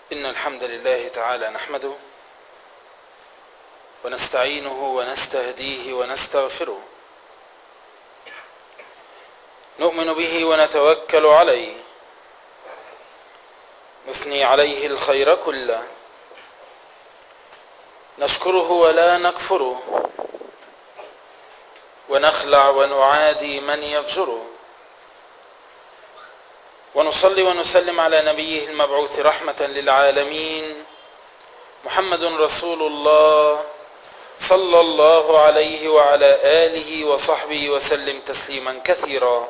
إن الحمد لله تعالى نحمده ونستعينه ونستهديه ونستغفره نؤمن به ونتوكل عليه نثني عليه الخير كله نشكره ولا نكفره ونخلع ونعادي من يفجره ونصلي ونسلم على نبيه المبعوث رحمة للعالمين محمد رسول الله صلى الله عليه وعلى آله وصحبه وسلم تسليما كثيرا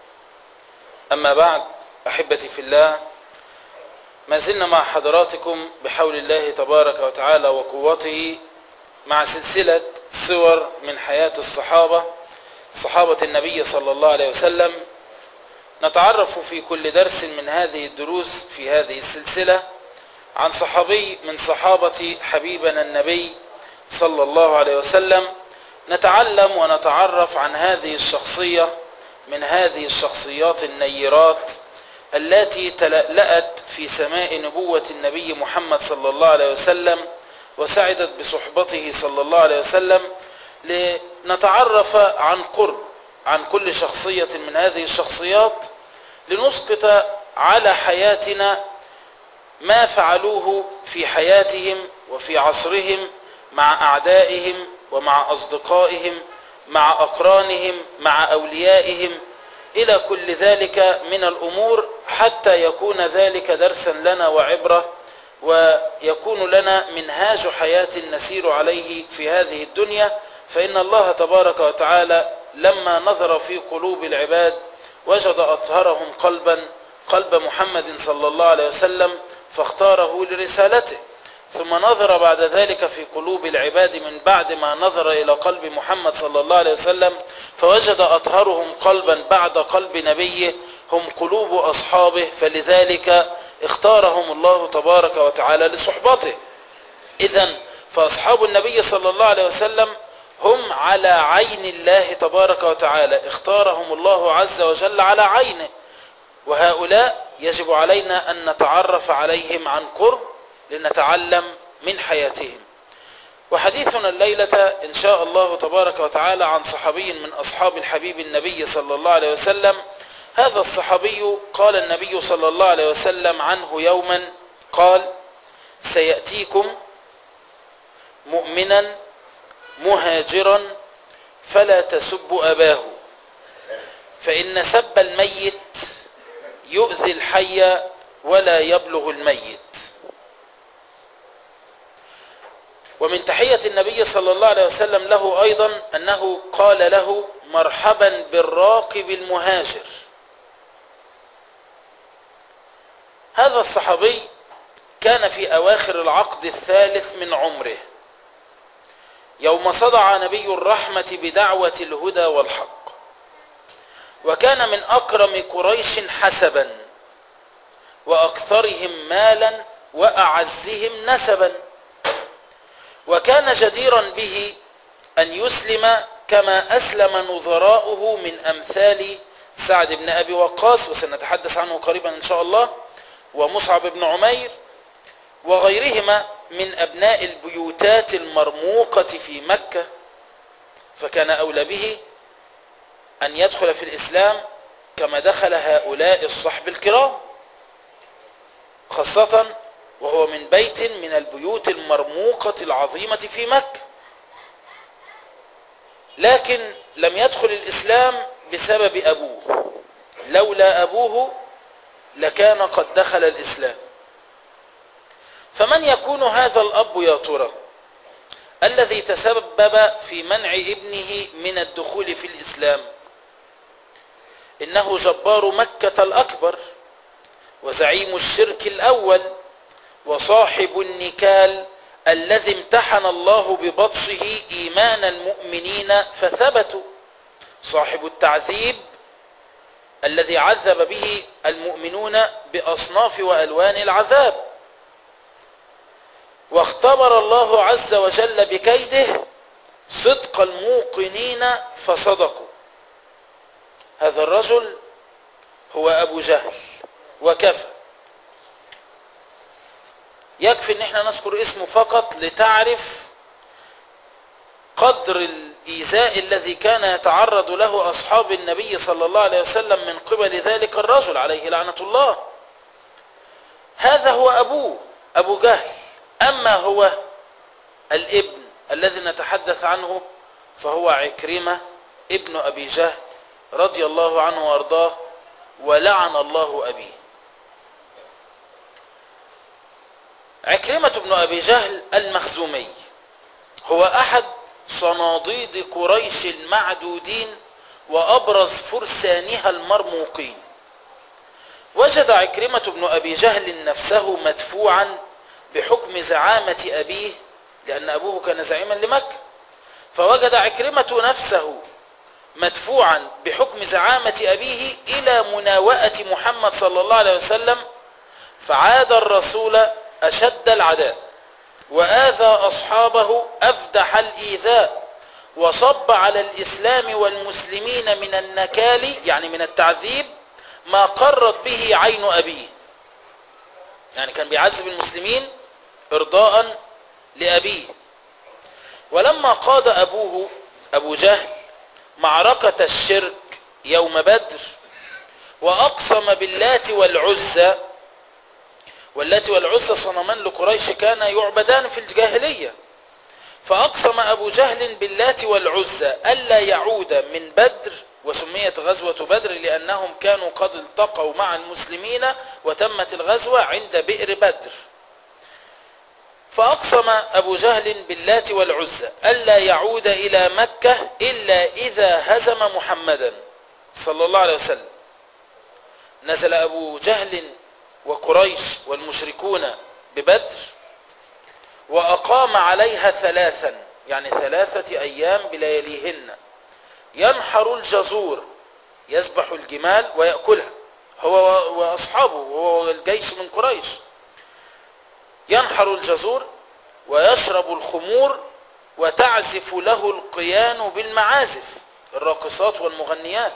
أما بعد أحبتي في الله ما زلنا مع حضراتكم بحول الله تبارك وتعالى وقوته مع سلسلة صور من حياة الصحابة صحابة النبي صلى الله عليه وسلم نتعرف في كل درس من هذه الدروس في هذه السلسلة عن صحابي من صحابة حبيبنا النبي صلى الله عليه وسلم نتعلم ونتعرف عن هذه الشخصية من هذه الشخصيات النيرات التي تلألأت في سماء نبوة النبي محمد صلى الله عليه وسلم وسعدت بصحبته صلى الله عليه وسلم لنتعرف عن قرب عن كل شخصية من هذه الشخصيات لنسقط على حياتنا ما فعلوه في حياتهم وفي عصرهم مع أعدائهم ومع أصدقائهم مع أقرانهم مع أوليائهم إلى كل ذلك من الأمور حتى يكون ذلك درسا لنا وعبرة ويكون لنا منهاج حياة نسير عليه في هذه الدنيا فإن الله تبارك وتعالى لما نظر في قلوب العباد وجد أطهرهم قلبا قلب محمد صلى الله عليه وسلم فاختاره لرسالته ثم نظر بعد ذلك في قلوب العباد من بعد ما نظر إلى قلب محمد صلى الله عليه وسلم فوجد أطهرهم قلبا بعد قلب نبيه هم قلوب أصحابه فلذلك اختارهم الله تبارك وتعالى لصحبته إذا فأصحاب النبي صلى الله عليه وسلم هم على عين الله تبارك وتعالى اختارهم الله عز وجل على عينه وهؤلاء يجب علينا أن نتعرف عليهم عن قرب لنتعلم من حياتهم وحديثنا الليلة إن شاء الله تبارك وتعالى عن صحابي من أصحاب الحبيب النبي صلى الله عليه وسلم هذا الصحابي قال النبي صلى الله عليه وسلم عنه يوما قال سيأتيكم مؤمنا مهاجرا فلا تسبوا أباه فإن سب الميت يؤذي الحي ولا يبلغ الميت ومن تحية النبي صلى الله عليه وسلم له أيضا أنه قال له مرحبا بالراكب المهاجر هذا الصحابي كان في أواخر العقد الثالث من عمره يوم صدع نبي الرحمة بدعوة الهدى والحق وكان من أكرم قريش حسبا وأكثرهم مالا وأعزهم نسبا وكان جديرا به أن يسلم كما أسلم نظراؤه من أمثال سعد بن أبي وقاص وسنتحدث عنه قريبا إن شاء الله ومصعب بن عمير وغيرهما من أبناء البيوتات المرموقة في مكة فكان أولى به أن يدخل في الإسلام كما دخل هؤلاء الصحب الكرام خاصة وهو من بيت من البيوت المرموقة العظيمة في مكة لكن لم يدخل الإسلام بسبب أبوه لولا أبوه لكان قد دخل الإسلام فمن يكون هذا الأب يا ترى الذي تسبب في منع ابنه من الدخول في الإسلام إنه جبار مكة الأكبر وزعيم الشرك الأول وصاحب النكال الذي امتحن الله ببطشه إيمان المؤمنين فثبتوا صاحب التعذيب الذي عذب به المؤمنون بأصناف وألوان العذاب واختبر الله عز وجل بكيده صدق الموقنين فصدقوا هذا الرجل هو أبو جهل وكفى يكفي ان احنا نذكر اسمه فقط لتعرف قدر الإيذاء الذي كان يتعرض له أصحاب النبي صلى الله عليه وسلم من قبل ذلك الرجل عليه لعنة الله هذا هو أبوه أبو جهل أما هو الابن الذي نتحدث عنه فهو عكرمة ابن أبي جهل رضي الله عنه وارضاه ولعن الله أبيه عكرمة بن أبي جهل المخزومي هو أحد صناديد قريش المعدودين وأبرز فرسانها المرموقين وجد عكرمة بن أبي جهل نفسه مدفوعا بحكم زعامة أبيه لأن أبوه كان زعيما لمكة فوجد عكرمة نفسه مدفوعا بحكم زعامة أبيه إلى مناوئة محمد صلى الله عليه وسلم فعاد الرسول أشد العداء وآذى أصحابه أفدح الإيذاء وصب على الإسلام والمسلمين من النكال يعني من التعذيب ما قرت به عين أبيه يعني كان بيعذب المسلمين إرضاء لأبيه ولما قاد أبوه أبو جهل معركة الشرك يوم بدر وأقسم باللات والعزى واللات والعزى صنمان لقريش كان يعبدان في الجاهلية فأقسم أبو جهل باللات والعزى ألا يعود من بدر وسميت غزوة بدر لأنهم كانوا قد التقوا مع المسلمين وتمت الغزوة عند بئر بدر فأقسم أبو جهل باللات والعزى ألا يعود إلى مكة إلا إذا هزم محمدا صلى الله عليه وسلم نزل أبو جهل وقريش والمشركون ببدر وأقام عليها ثلاثا يعني ثلاثة أيام بلياليهن ينحر الجزور يذبح الجمال ويأكلها هو وأصحابه وهو الجيش من قريش ينحر الجزور ويشرب الخمور وتعزف له القيان بالمعازف الراقصات والمغنيات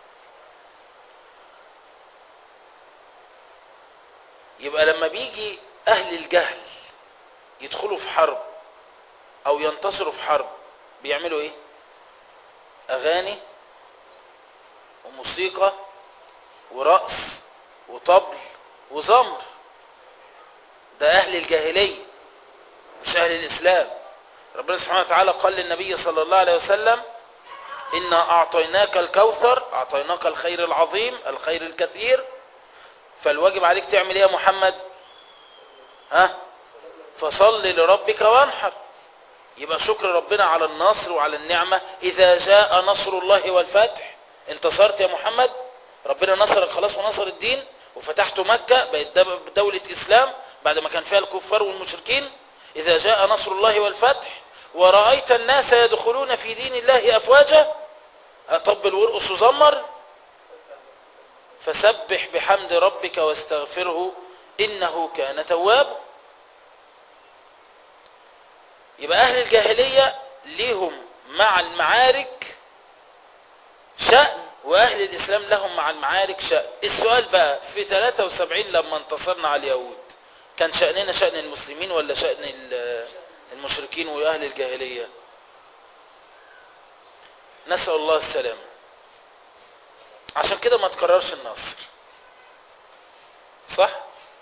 يبقى لما بيجي أهل الجهل يدخلوا في حرب أو ينتصروا في حرب بيعملوا إيه أغاني وموسيقى ورقص وطبل وزمر ده أهل الجاهلية مش أهل الإسلام ربنا سبحانه وتعالى قال للنبي صلى الله عليه وسلم إنا أعطيناك الكوثر أعطيناك الخير العظيم الخير الكثير فالواجب عليك تعمل إيه يا محمد ها فصل لربك وانحر يبقى شكر ربنا على النصر وعلى النعمة إذا جاء نصر الله والفتح انتصرت يا محمد ربنا نصرك خلاص ونصر الدين وفتحت مكة بقت دولة إسلام بعد ما كان فيها الكفار والمشركين إذا جاء نصر الله والفتح ورأيت الناس يدخلون في دين الله أفواجا أطبل وارقص وزمر فسبح بحمد ربك واستغفره إنه كان توابا يبقى أهل الجاهلية ليهم مع المعارك شأن وأهل الإسلام لهم مع المعارك شأن السؤال بقى في 73 لما انتصرنا على اليهود كان شأننا شأن المسلمين ولا شأن المشركين وأهل الجاهلية نسأل الله السلام عشان كده ما تكررش النصر صح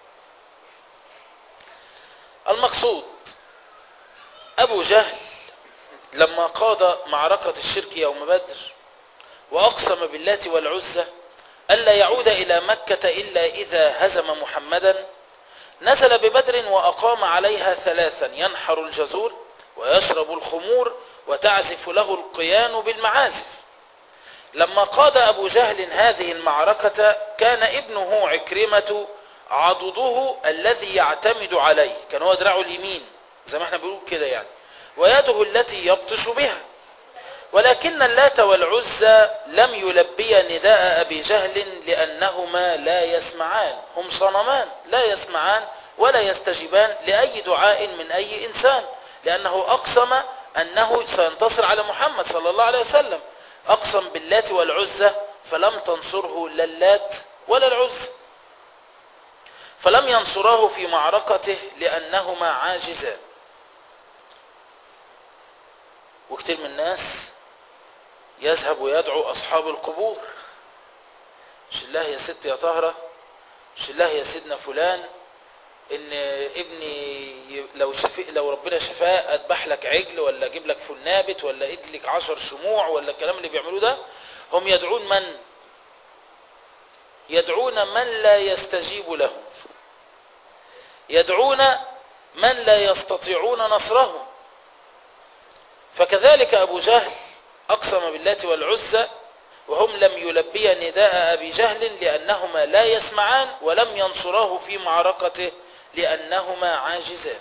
المقصود أبو جهل لما قاد معركة الشرك يوم بدر وأقسم باللات والعزة ألا يعود إلى مكة إلا إذا هزم محمدا نزل ببدر وأقام عليها ثلاثا ينحر الجزور ويشرب الخمور وتعزف له القيان بالمعازف لما قاد أبو جهل هذه المعركة كان ابنه عكرمة عضده الذي يعتمد عليه كان هو دراعه اليمين زي ما احنا بنقول كده يعني ويده التي يبطش بها ولكن اللات والعزى لم يلبي نداء أبي جهل لأنهما لا يسمعان هم صنمان لا يسمعان ولا يستجيبان لأي دعاء من أي إنسان لأنه أقسم أنه سينتصر على محمد صلى الله عليه وسلم أقسم باللات والعزى فلم تنصره لا اللات ولا العزى فلم ينصراه في معركته لأنهما عاجزان وكتير من الناس يذهب ويدعو أصحاب القبور مش الله يا ست يا طهرة مش الله يا سيدنا فلان ان ابني لو شفي لو ربنا شفاه اذبح لك عجل ولا اجيب لك فول نابت ولا ادلك عشر شموع ولا الكلام اللي بيعملوه ده هم يدعون من يدعون من لا يستجيب لهم يدعون من لا يستطيعون نصرهم فكذلك ابو جهل اقسم بالله والعزى وهم لم يلبي نداء ابي جهل لانهما لا يسمعان ولم ينصراه في معركته لأنهما عاجزان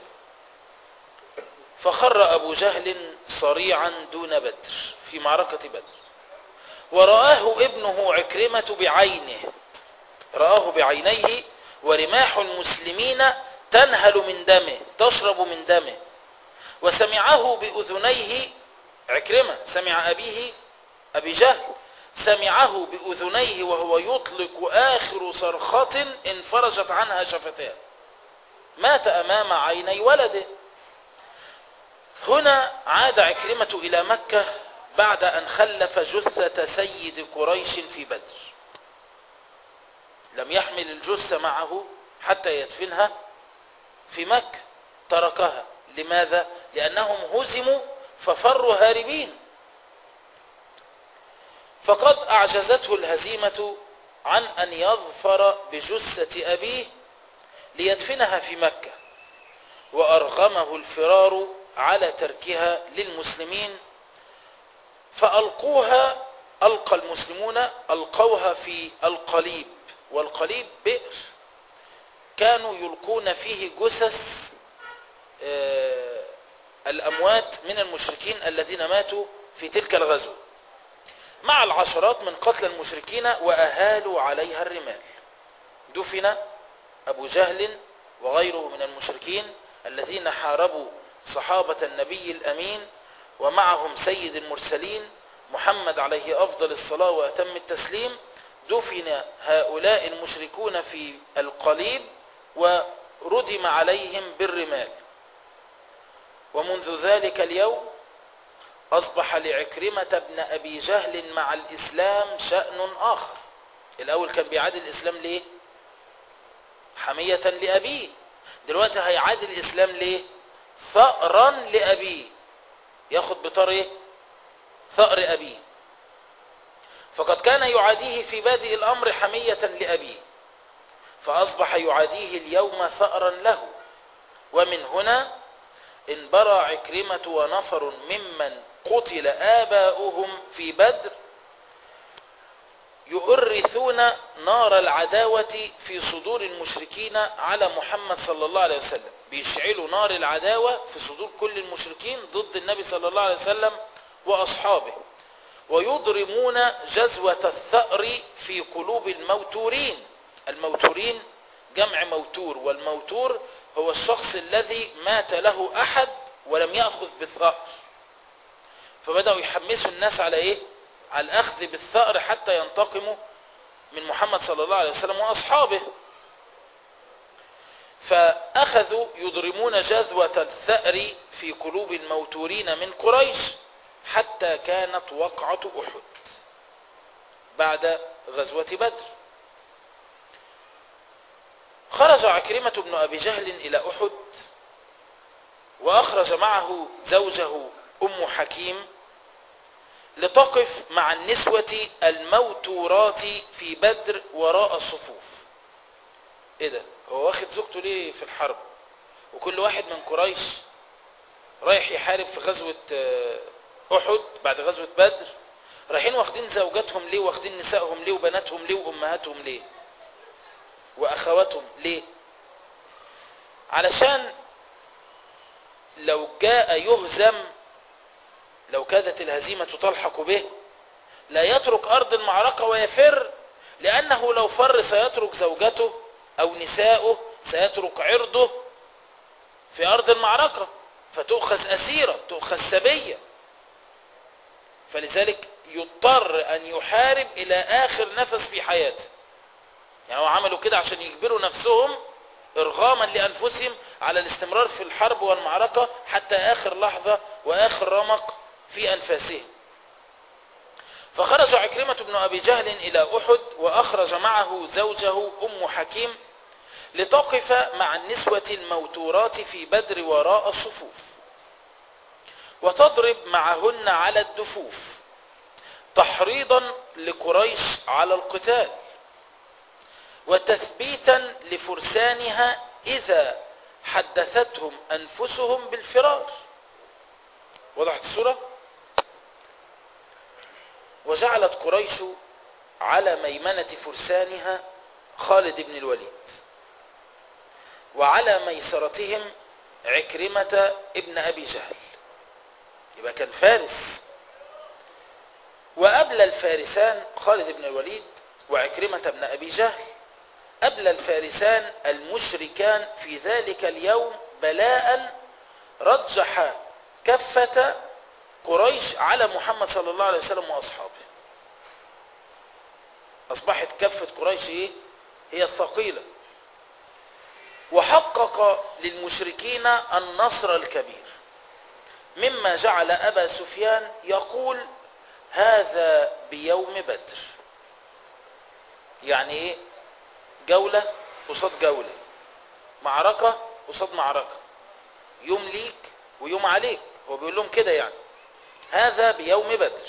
فخر أبو جهل صريعا دون بدر في معركة بدر ورآه ابنه عكرمة بعينه رآه بعينيه ورماح المسلمين تنهل من دمه تشرب من دمه وسمعه بأذنيه عكرمة سمع أبيه أبي جهل سمعه بأذنيه وهو يطلق آخر صرخة انفرجت عنها شفتاه مات أمام عيني ولده هنا عاد عكرمة إلى مكة بعد أن خلف جثة سيد قريش في بدر لم يحمل الجثة معه حتى يدفنها في مكة تركها لماذا؟ لأنهم هزموا ففروا هاربين فقد أعجزته الهزيمة عن أن يظفر بجثة أبيه ليدفنها في مكة وأرغمه الفرار على تركها للمسلمين فألقوها ألقى المسلمون ألقوها في القليب والقليب بئر كانوا يلقون فيه جثث الأموات من المشركين الذين ماتوا في تلك الغزوة مع العشرات من قتل المشركين وأهالوا عليها الرمال دفن أبو جهل وغيره من المشركين الذين حاربوا صحابة النبي الأمين ومعهم سيد المرسلين محمد عليه أفضل الصلاة وأتم التسليم دفن هؤلاء المشركون في القليب وردم عليهم بالرمال ومنذ ذلك اليوم أصبح لعكرمة ابن أبي جهل مع الإسلام شأن آخر الأول كان بيعادي الإسلام ليه حمية لأبيه دلوقتي هيعادي الإسلام ليه ثأرا لأبيه ياخد بطار ايه ثأر أبيه فقد كان يعاديه في بادئ الأمر حمية لأبيه فأصبح يعاديه اليوم ثأرا له ومن هنا انبرى عكرمة ونفر ممن قتل آباؤهم في بدر يؤرثون نار العداوة في صدور المشركين على محمد صلى الله عليه وسلم بيشعلوا نار العداوة في صدور كل المشركين ضد النبي صلى الله عليه وسلم وأصحابه ويضرمون جزوة الثأر في قلوب الموتورين الموتورين جمع موتور والموتور هو الشخص الذي مات له أحد ولم يأخذ بالثأر فبدأوا يحمسوا الناس على إيه على الأخذ بالثأر حتى ينتقموا من محمد صلى الله عليه وسلم وأصحابه فأخذوا يضرمون جذوة الثأر في قلوب الموتورين من قريش حتى كانت وقعة أحد بعد غزوة بدر خرج عكرمة بن أبي جهل إلى أحد وأخرج معه زوجه أم حكيم لتقف مع النسوة الموتورات في بدر وراء الصفوف ايه ده هو واخد زوجته ليه في الحرب وكل واحد من قريش رايح يحارب في غزوة احد بعد غزوة بدر رايحين واخدين زوجاتهم ليه واخدين نسائهم ليه وبناتهم ليه وامهاتهم ليه واخواتهم ليه علشان لو جاء يهزم لو كادت الهزيمة تلحق به لا يترك أرض المعركة ويفر لأنه لو فر سيترك زوجته أو نساؤه سيترك عرضه في أرض المعركة فتؤخذ أسيرة تؤخذ سبية فلذلك يضطر أن يحارب إلى آخر نفس في حياته يعني هو عملوا كده عشان يجبروا نفسهم إرغاما لأنفسهم على الاستمرار في الحرب والمعركة حتى آخر لحظة وآخر رمق في أنفاسهم فخرج عكرمة بن أبي جهل إلى أحد وأخرج معه زوجه أم حكيم لتقف مع النسوة الموتورات في بدر وراء الصفوف وتضرب معهن على الدفوف تحريضا لقريش على القتال وتثبيتا لفرسانها إذا حدثتهم أنفسهم بالفرار وضحت الصورة وجعلت قريش على ميمنة فرسانها خالد بن الوليد وعلى ميسرتهم عكرمة ابن أبي جهل يبقى كان فارس وأبلى الفارسان خالد بن الوليد وعكرمة بن أبي جهل أبلى الفارسان المشركان في ذلك اليوم بلاء رجح كفة قريش على محمد صلى الله عليه وسلم وأصحابه أصبحت كفة قريش إيه؟ هي الثقيلة وحقق للمشركين النصر الكبير مما جعل أبا سفيان يقول هذا بيوم بدر يعني ايه جولة قصاد جولة معركة قصاد معركة يوم ليك ويوم عليك هو بيقول لهم كده يعني هذا بيوم بدر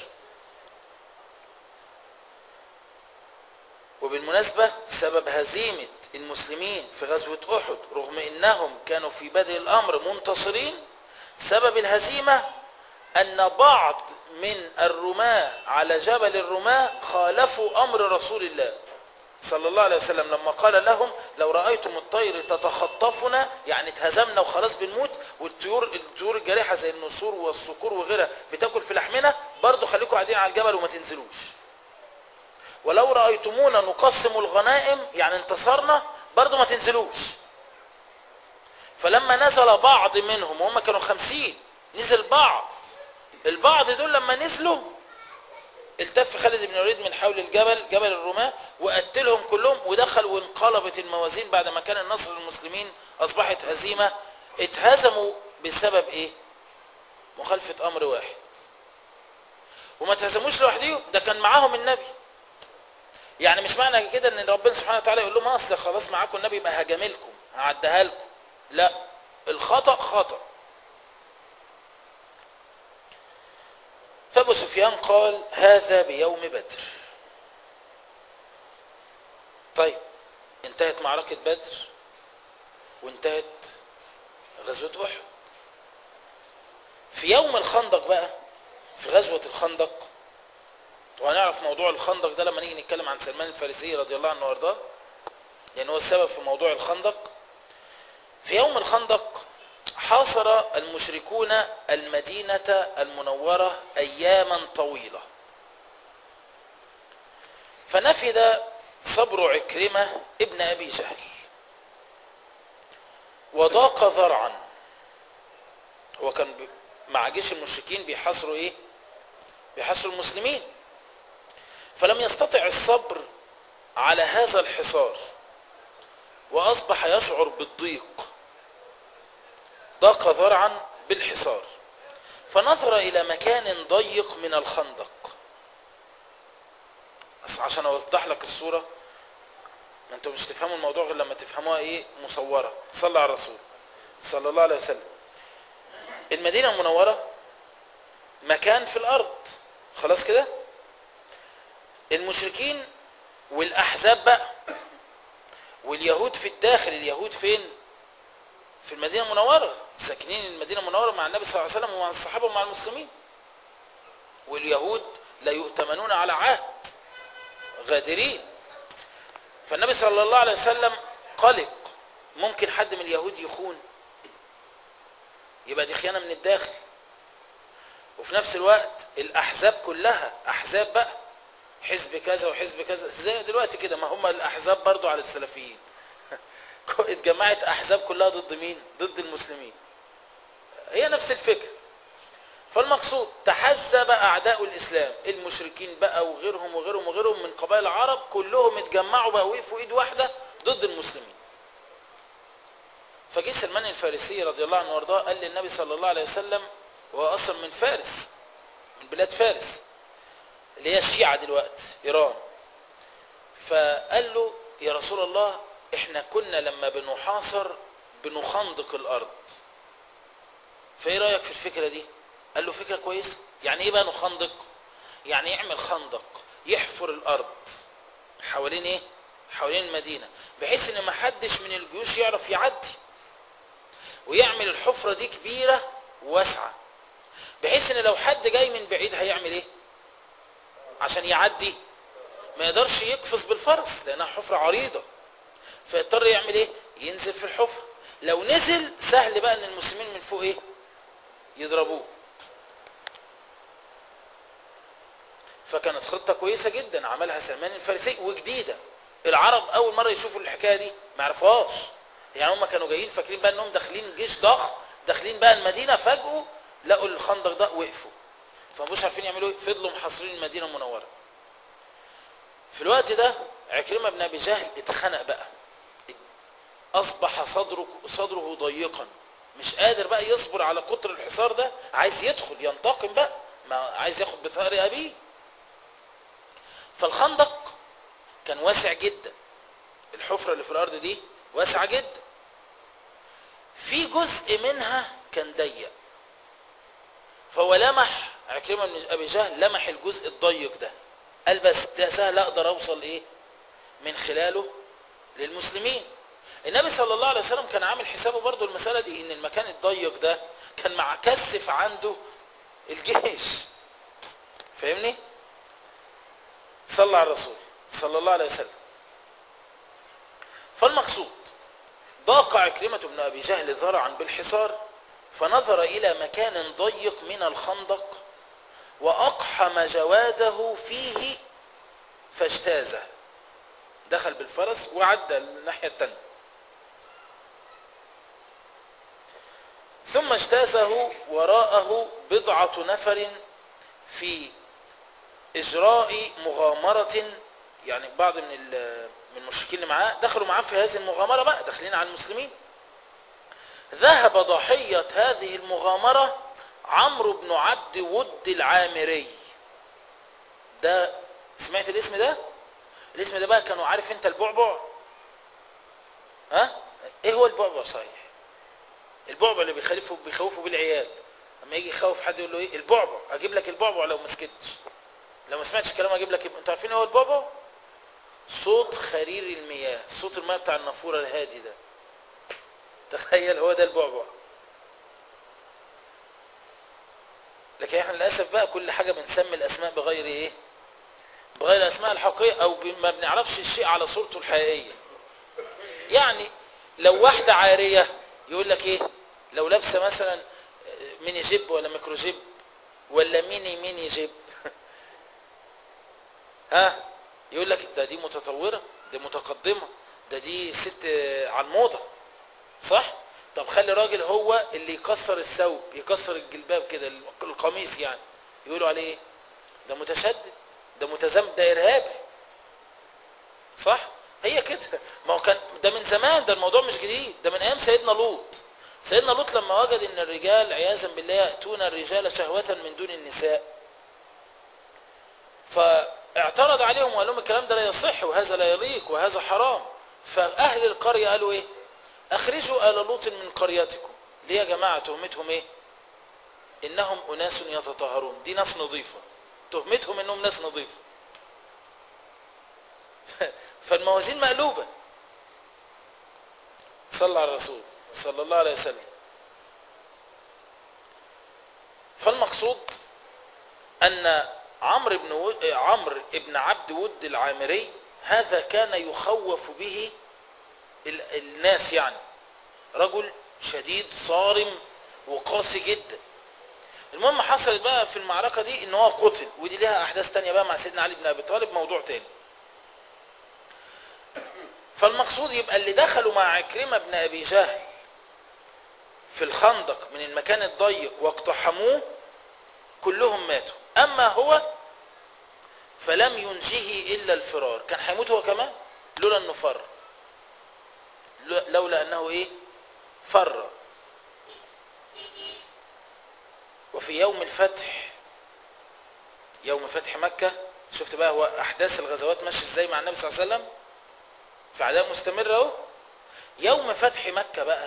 وبالمناسبة سبب هزيمة المسلمين في غزوة أحد رغم أنهم كانوا في بدء الأمر منتصرين سبب الهزيمة أن بعض من الرماة على جبل الرماة خالفوا أمر رسول الله صلى الله عليه وسلم لما قال لهم لو رأيتم الطير تتخطفنا يعني اتهزمنا وخلاص بنموت والطيور الطيور الجارحة زي النسور والصقور وغيرها بتاكل في لحمنا برضو خليكم قاعدين على الجبل وما تنزلوش ولو رأيتمونا نقسم الغنائم يعني انتصرنا برضو ما تنزلوش فلما نزل بعض منهم وهم كانوا خمسين نزل بعض البعض دول لما نزلوا التف خالد بن الوليد من حول الجبل جبل الرماة وقتلهم كلهم ودخل وانقلبت الموازين بعد ما كان النصر للمسلمين أصبحت هزيمة اتهزموا بسبب ايه مخالفة أمر واحد وما تهزموش لوحدهم ده كان معاهم النبي يعني مش معنى كده ان ربنا سبحانه وتعالى يقول لهم اصل خلاص معاكم النبي يبقى هجاملكم هعديها لكم لا الخطأ خطأ فابو سفيان قال هذا بيوم بدر طيب انتهت معركة بدر وانتهت غزوة احد في يوم الخندق بقى في غزوة الخندق وهنعرف موضوع الخندق ده لما نيجي نتكلم عن سلمان الفارسي رضي الله عنه وارضاه لان هو السبب في موضوع الخندق في يوم الخندق حاصر المشركون المدينة المنورة أياما طويلة فنفد صبر عكرمة ابن أبي جهل وضاق ذرعا هو كان مع جيش المشركين بيحاصروا ايه بيحاصروا المسلمين فلم يستطع الصبر على هذا الحصار وأصبح يشعر بالضيق ضاق ذرعا بالحصار فنظر إلى مكان ضيق من الخندق بس عشان أوضح لك الصورة ما انتوا مش تفهموا الموضوع غير لما تفهموها ايه مصورة صلى على الرسول صلى الله عليه وسلم المدينة المنورة مكان في الأرض خلاص كده المشركين والأحزاب بقى واليهود في الداخل اليهود فين في المدينة المنورة ساكنين المدينة المنورة مع النبي صلى الله عليه وسلم ومع الصحابة ومع المسلمين واليهود لا يؤتمنون على عهد غادرين فالنبي صلى الله عليه وسلم قلق ممكن حد من اليهود يخون يبقى دي خيانة من الداخل وفي نفس الوقت الأحزاب كلها أحزاب بقى حزب كذا وحزب كذا زي دلوقتي كده ما هم الأحزاب برضو على السلفيين اتجمعت أحزاب كلها ضد مين ضد المسلمين هي نفس الفكرة فالمقصود تحزب أعداء الإسلام المشركين بقى وغيرهم وغيرهم وغيرهم من قبائل العرب كلهم اتجمعوا بقى وقفوا إيد واحدة ضد المسلمين فجه سلمان الفارسي رضي الله عنه وارضاه قال للنبي صلى الله عليه وسلم وهو اصلا من فارس من بلاد فارس اللي هي الشيعة دلوقتي ايران فقال له يا رسول الله احنا كنا لما بنحاصر بنخندق الارض فايه رايك في الفكره دي قال له فكره كويسه يعني ايه بقى نخندق يعني يعمل خندق يحفر الارض حوالين ايه حوالين المدينه بحيث ان ما حدش من الجيوش يعرف يعدي ويعمل الحفره دي كبيره واسعه بحيث ان لو حد جاي من بعيد هيعمل ايه عشان يعدي ما يقدرش يقفز بالفرس لانها حفره عريضه فيضطر يعمل ايه ينزل في الحفره لو نزل سهل بقى ان المسلمين من فوق ايه يضربوه فكانت خطة كويسة جدا عملها سلمان الفارسي وجديدة العرب اول مرة يشوفوا الحكاية دي ما عرفوهاش يعني هم كانوا جايين فاكرين بقى انهم داخلين جيش ضخم داخلين بقى المدينة فجأة لقوا الخندق ده وقفوا فمش عارفين يعملوا ايه فضلوا محاصرين المدينة المنورة في الوقت ده عكرمة بن ابي جهل اتخنق بقى اصبح صدره صدره ضيقا مش قادر بقى يصبر على كتر الحصار ده عايز يدخل ينتقم بقى ما عايز ياخد بثأر ابيه فالخندق كان واسع جدا الحفرة اللي في الارض دي واسعة جدا في جزء منها كان ضيق فهو لمح عكرمة بن ابي جهل لمح الجزء الضيق ده قال بس ده سهل اقدر اوصل ايه من خلاله للمسلمين النبي صلى الله عليه وسلم كان عامل حسابه برضو المسألة دي ان المكان الضيق ده كان معكثف عنده الجيش فاهمني صلى على الرسول صلى الله عليه وسلم فالمقصود ضاق عكرمة بن أبي جهل ذرعا بالحصار فنظر إلى مكان ضيق من الخندق وأقحم جواده فيه فاجتازه دخل بالفرس وعدى الناحية التانية ثم اجتازه وراءه بضعة نفر في إجراء مغامرة يعني بعض من من المشركين اللي معاه دخلوا معاه في هذه المغامرة بقى داخلين على المسلمين ذهب ضحية هذه المغامرة عمرو بن عبد ود العامري ده سمعت الاسم ده الاسم ده بقى كانوا عارف انت البعبع ها ايه هو البعبع صحيح البعبع اللي بيخالفوا بيخوفوا بالعيال اما يجي يخوف حد يقول له ايه البعبع اجيب لك البعبع لو ما سكتش لو ما سمعتش الكلام اجيب لك انتوا عارفين ايه هو البعبع صوت خرير المياه صوت المياه بتاع النافوره الهادي ده تخيل هو ده البعبع لكن احنا للاسف بقى كل حاجه بنسمي الاسماء بغير ايه بغير الاسماء الحقيقيه او ما بنعرفش الشيء على صورته الحقيقيه يعني لو واحده عاريه يقول لك ايه لو لابسه مثلا ميني جيب ولا ميكرو جيب ولا ميني ميني جيب ها يقول لك ده دي متطوره دي متقدمه ده دي ست على الموضه صح طب خلي راجل هو اللي يكسر الثوب يكسر الجلباب كده القميص يعني يقولوا عليه ايه ده متشدد ده متزم ده ارهابي صح هي كده ما هو كان ده من زمان ده الموضوع مش جديد ده من ايام سيدنا لوط سيدنا لوط لما وجد ان الرجال عياذا بالله ياتون الرجال شهوه من دون النساء فاعترض عليهم وقال لهم الكلام ده لا يصح وهذا لا يليق وهذا حرام فاهل القريه قالوا ايه اخرجوا ال لوط من قريتكم ليه يا جماعه تهمتهم ايه انهم اناس يتطهرون دي ناس نظيفه تهمتهم انهم ناس نظيفه فالموازين مقلوبة صلى على الرسول صلى الله عليه وسلم فالمقصود أن عمرو بن و... عمرو بن عبد ود العامري هذا كان يخوف به ال... الناس يعني رجل شديد صارم وقاسي جدا المهم حصلت بقى في المعركة دي ان هو قتل ودي لها احداث تانية بقى مع سيدنا علي بن ابي طالب موضوع تاني فالمقصود يبقى اللي دخلوا مع عكرمة بن ابي جهل في الخندق من المكان الضيق واقتحموه كلهم ماتوا اما هو فلم ينجه الا الفرار كان هيموت هو كمان لولا انه فر لولا انه ايه فر وفي يوم الفتح يوم فتح مكة شفت بقى هو أحداث الغزوات ماشي ازاي مع النبي صلى الله عليه وسلم في عداء مستمر اهو يوم فتح مكة بقى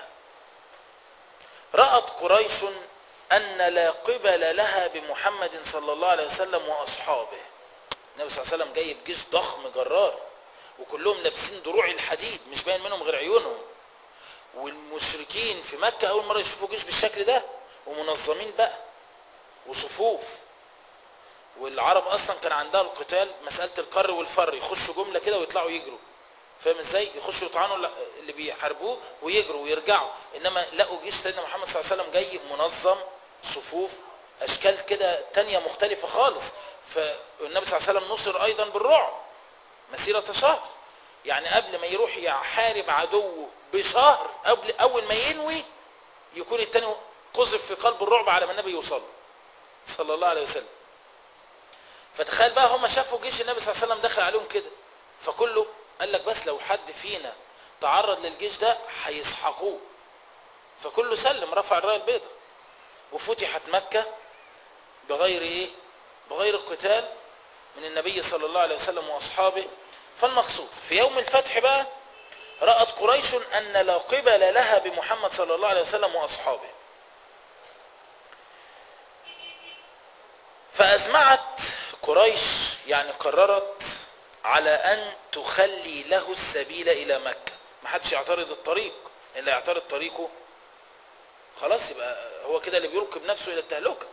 رأت قريش أن لا قبل لها بمحمد صلى الله عليه وسلم وأصحابه النبي صلى الله عليه وسلم جاي بجيش ضخم جرار وكلهم لابسين دروع الحديد مش باين منهم غير عيونهم والمشركين في مكة أول مرة يشوفوا جيش بالشكل ده ومنظمين بقى وصفوف والعرب أصلا كان عندها القتال مسألة القر والفر يخشوا جملة كده ويطلعوا يجروا فاهم ازاي يخشوا يطعنوا اللي بيحاربوه ويجروا ويرجعوا انما لقوا جيش سيدنا محمد صلى الله عليه وسلم جاي منظم صفوف اشكال كده تانية مختلفة خالص فالنبي صلى الله عليه وسلم نصر ايضا بالرعب مسيرة شهر يعني قبل ما يروح يحارب عدوه بشهر قبل اول ما ينوي يكون التاني قذف في قلب الرعب على ما النبي يوصل صلى الله عليه وسلم فتخيل بقى هم شافوا جيش النبي صلى الله عليه وسلم دخل عليهم كده فكله قال لك بس لو حد فينا تعرض للجيش ده هيسحقوه فكله سلم رفع الرايه البيضاء وفتحت مكة بغير ايه بغير القتال من النبي صلى الله عليه وسلم واصحابه فالمقصود في يوم الفتح بقى رأت قريش أن لا قبل لها بمحمد صلى الله عليه وسلم وأصحابه فأزمعت قريش يعني قررت على أن تخلي له السبيل إلى مكة ما حدش يعترض الطريق اللي يعترض طريقه خلاص يبقى هو كده اللي بيركب نفسه إلى التهلكة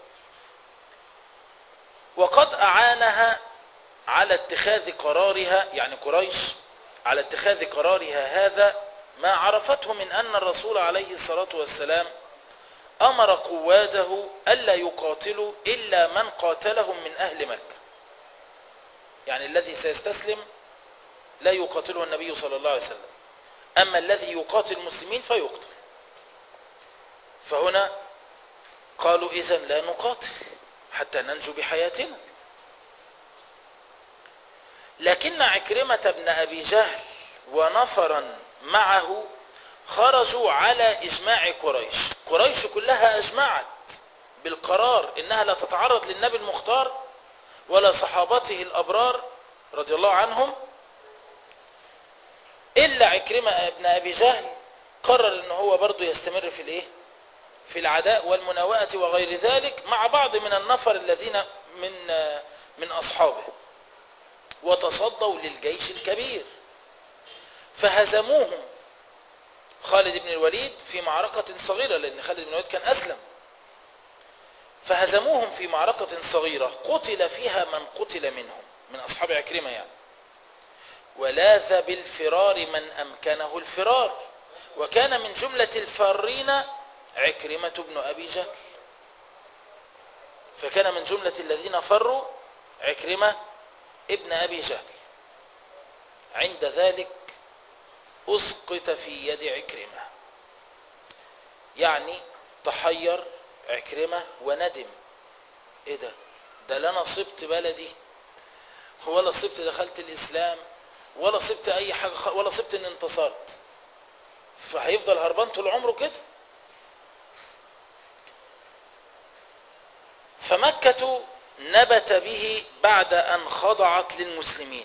وقد أعانها على اتخاذ قرارها يعني قريش على اتخاذ قرارها هذا ما عرفته من أن الرسول عليه الصلاة والسلام أمر قواده ألا يقاتلوا إلا من قاتلهم من أهل مكة يعني الذي سيستسلم لا يقاتله النبي صلى الله عليه وسلم أما الذي يقاتل المسلمين فيقتل فهنا قالوا إذا لا نقاتل حتى ننجو بحياتنا لكن عكرمة بن أبي جهل ونفرا معه خرجوا على إجماع قريش قريش كلها أجمعت بالقرار إنها لا تتعرض للنبي المختار ولا صحابته الأبرار رضي الله عنهم إلا عكرمة ابن أبي جهل قرر إن هو برضه يستمر في الإيه في العداء والمناوئة وغير ذلك مع بعض من النفر الذين من من أصحابه وتصدوا للجيش الكبير فهزموهم خالد بن الوليد في معركة صغيرة لأن خالد بن الوليد كان أسلم فهزموهم في معركة صغيرة قتل فيها من قتل منهم من أصحاب عكرمة يعني ولاذ بالفرار من أمكنه الفرار وكان من جملة الفارين عكرمة بن أبي جهل فكان من جملة الذين فروا عكرمة ابن أبي جهل عند ذلك أسقط في يد عكرمة يعني تحير عكرمة وندم ايه ده ده لا انا صبت بلدي ولا صبت دخلت الاسلام ولا صبت اي حاجة ولا صبت ان انتصرت فهيفضل هربان طول عمره كده فمكة نبت به بعد ان خضعت للمسلمين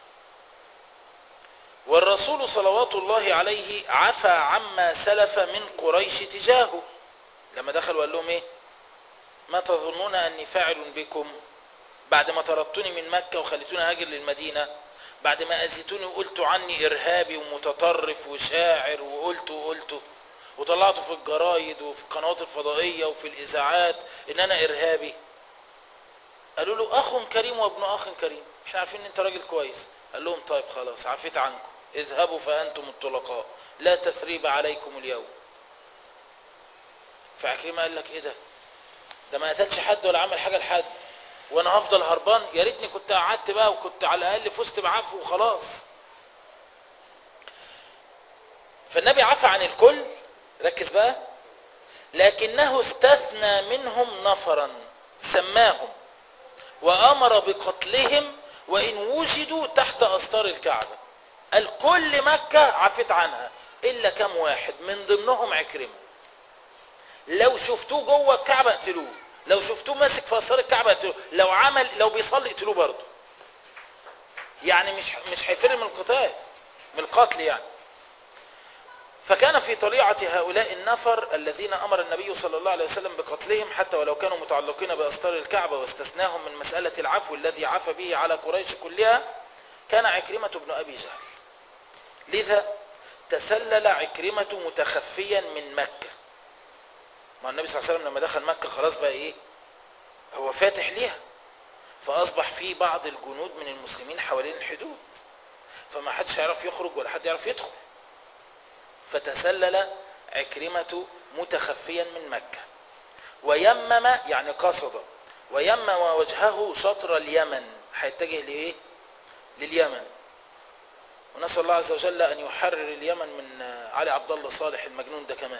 والرسول صلوات الله عليه عفى عما سلف من قريش تجاهه لما دخل وقال لهم ايه ما تظنون اني فاعل بكم بعد ما طردتوني من مكة وخليتوني هاجر للمدينة بعد ما اذيتوني وقلتوا عني ارهابي ومتطرف وشاعر وقلت وقلت وطلعته في الجرايد وفي القنوات الفضائية وفي الاذاعات ان انا ارهابي قالوا له اخ كريم وابن اخ كريم احنا عارفين ان انت راجل كويس قال لهم طيب خلاص عفيت عنكم اذهبوا فانتم الطلقاء لا تثريب عليكم اليوم فعكرمة قال لك ايه ده ده ما قتلش حد ولا عمل حاجة لحد وانا هفضل هربان يا ريتني كنت قعدت بقى وكنت على الاقل فزت بعفو وخلاص فالنبي عفى عن الكل ركز بقى لكنه استثنى منهم نفرا سماهم وامر بقتلهم وان وجدوا تحت استار الكعبة قال كل مكة عفت عنها الا كام واحد من ضمنهم عكرمه لو شفتوه جوه الكعبه اقتلوه لو شفتوه ماسك في اسرار الكعبه اقتلوه لو عمل لو بيصلي اقتلوه برضه يعني مش مش هيفر من القتال من القتل يعني فكان في طليعة هؤلاء النفر الذين أمر النبي صلى الله عليه وسلم بقتلهم حتى ولو كانوا متعلقين بأستار الكعبة واستثناهم من مسألة العفو الذي عفى به على قريش كلها كان عكرمة بن أبي جهل لذا تسلل عكرمة متخفيا من مكة ما النبي صلى الله عليه وسلم لما دخل مكة خلاص بقى ايه هو فاتح ليها فأصبح في بعض الجنود من المسلمين حوالين الحدود فما حدش يعرف يخرج ولا حد يعرف يدخل فتسلل عكرمة متخفيا من مكة ويمم يعني قصد ويمم وجهه شطر اليمن هيتجه لإيه لليمن ونسأل الله عز وجل أن يحرر اليمن من علي عبد الله صالح المجنون ده كمان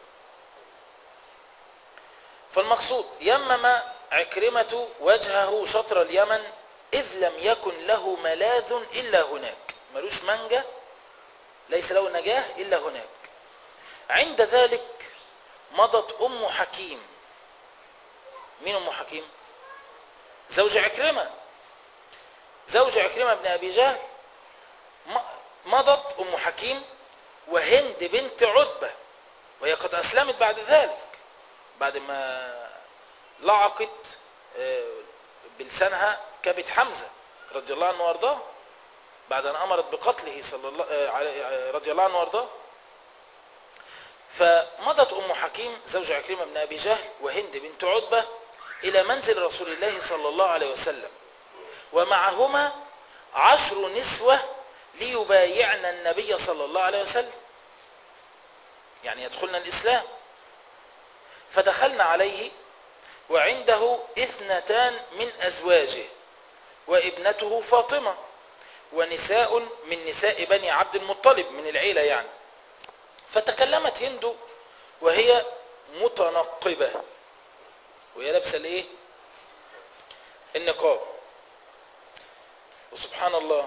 فالمقصود يمم عكرمة وجهه شطر اليمن إذ لم يكن له ملاذ إلا هناك ملوش منجة ليس له نجاه إلا هناك عند ذلك مضت أم حكيم مين أم حكيم زوج عكرمة زوج عكرمة بن أبي جهل مضت أم حكيم وهند بنت عتبة وهي قد أسلمت بعد ذلك بعد ما لعقت بلسانها كبت حمزة رضي الله عنه وارضاه بعد أن أمرت بقتله صلى الله رضي الله عنه وارضاه فمضت أم حكيم زوج عكرمة بن أبي جهل وهند بنت عتبة إلى منزل رسول الله صلى الله عليه وسلم ومعهما عشر نسوة ليبايعن النبي صلى الله عليه وسلم يعني يدخلن الإسلام فدخلنا عليه وعنده اثنتان من أزواجه وابنته فاطمة ونساء من نساء بني عبد المطلب من العيلة يعني فتكلمت هند وهي متنقبة وهي لابسة الايه النقاب وسبحان الله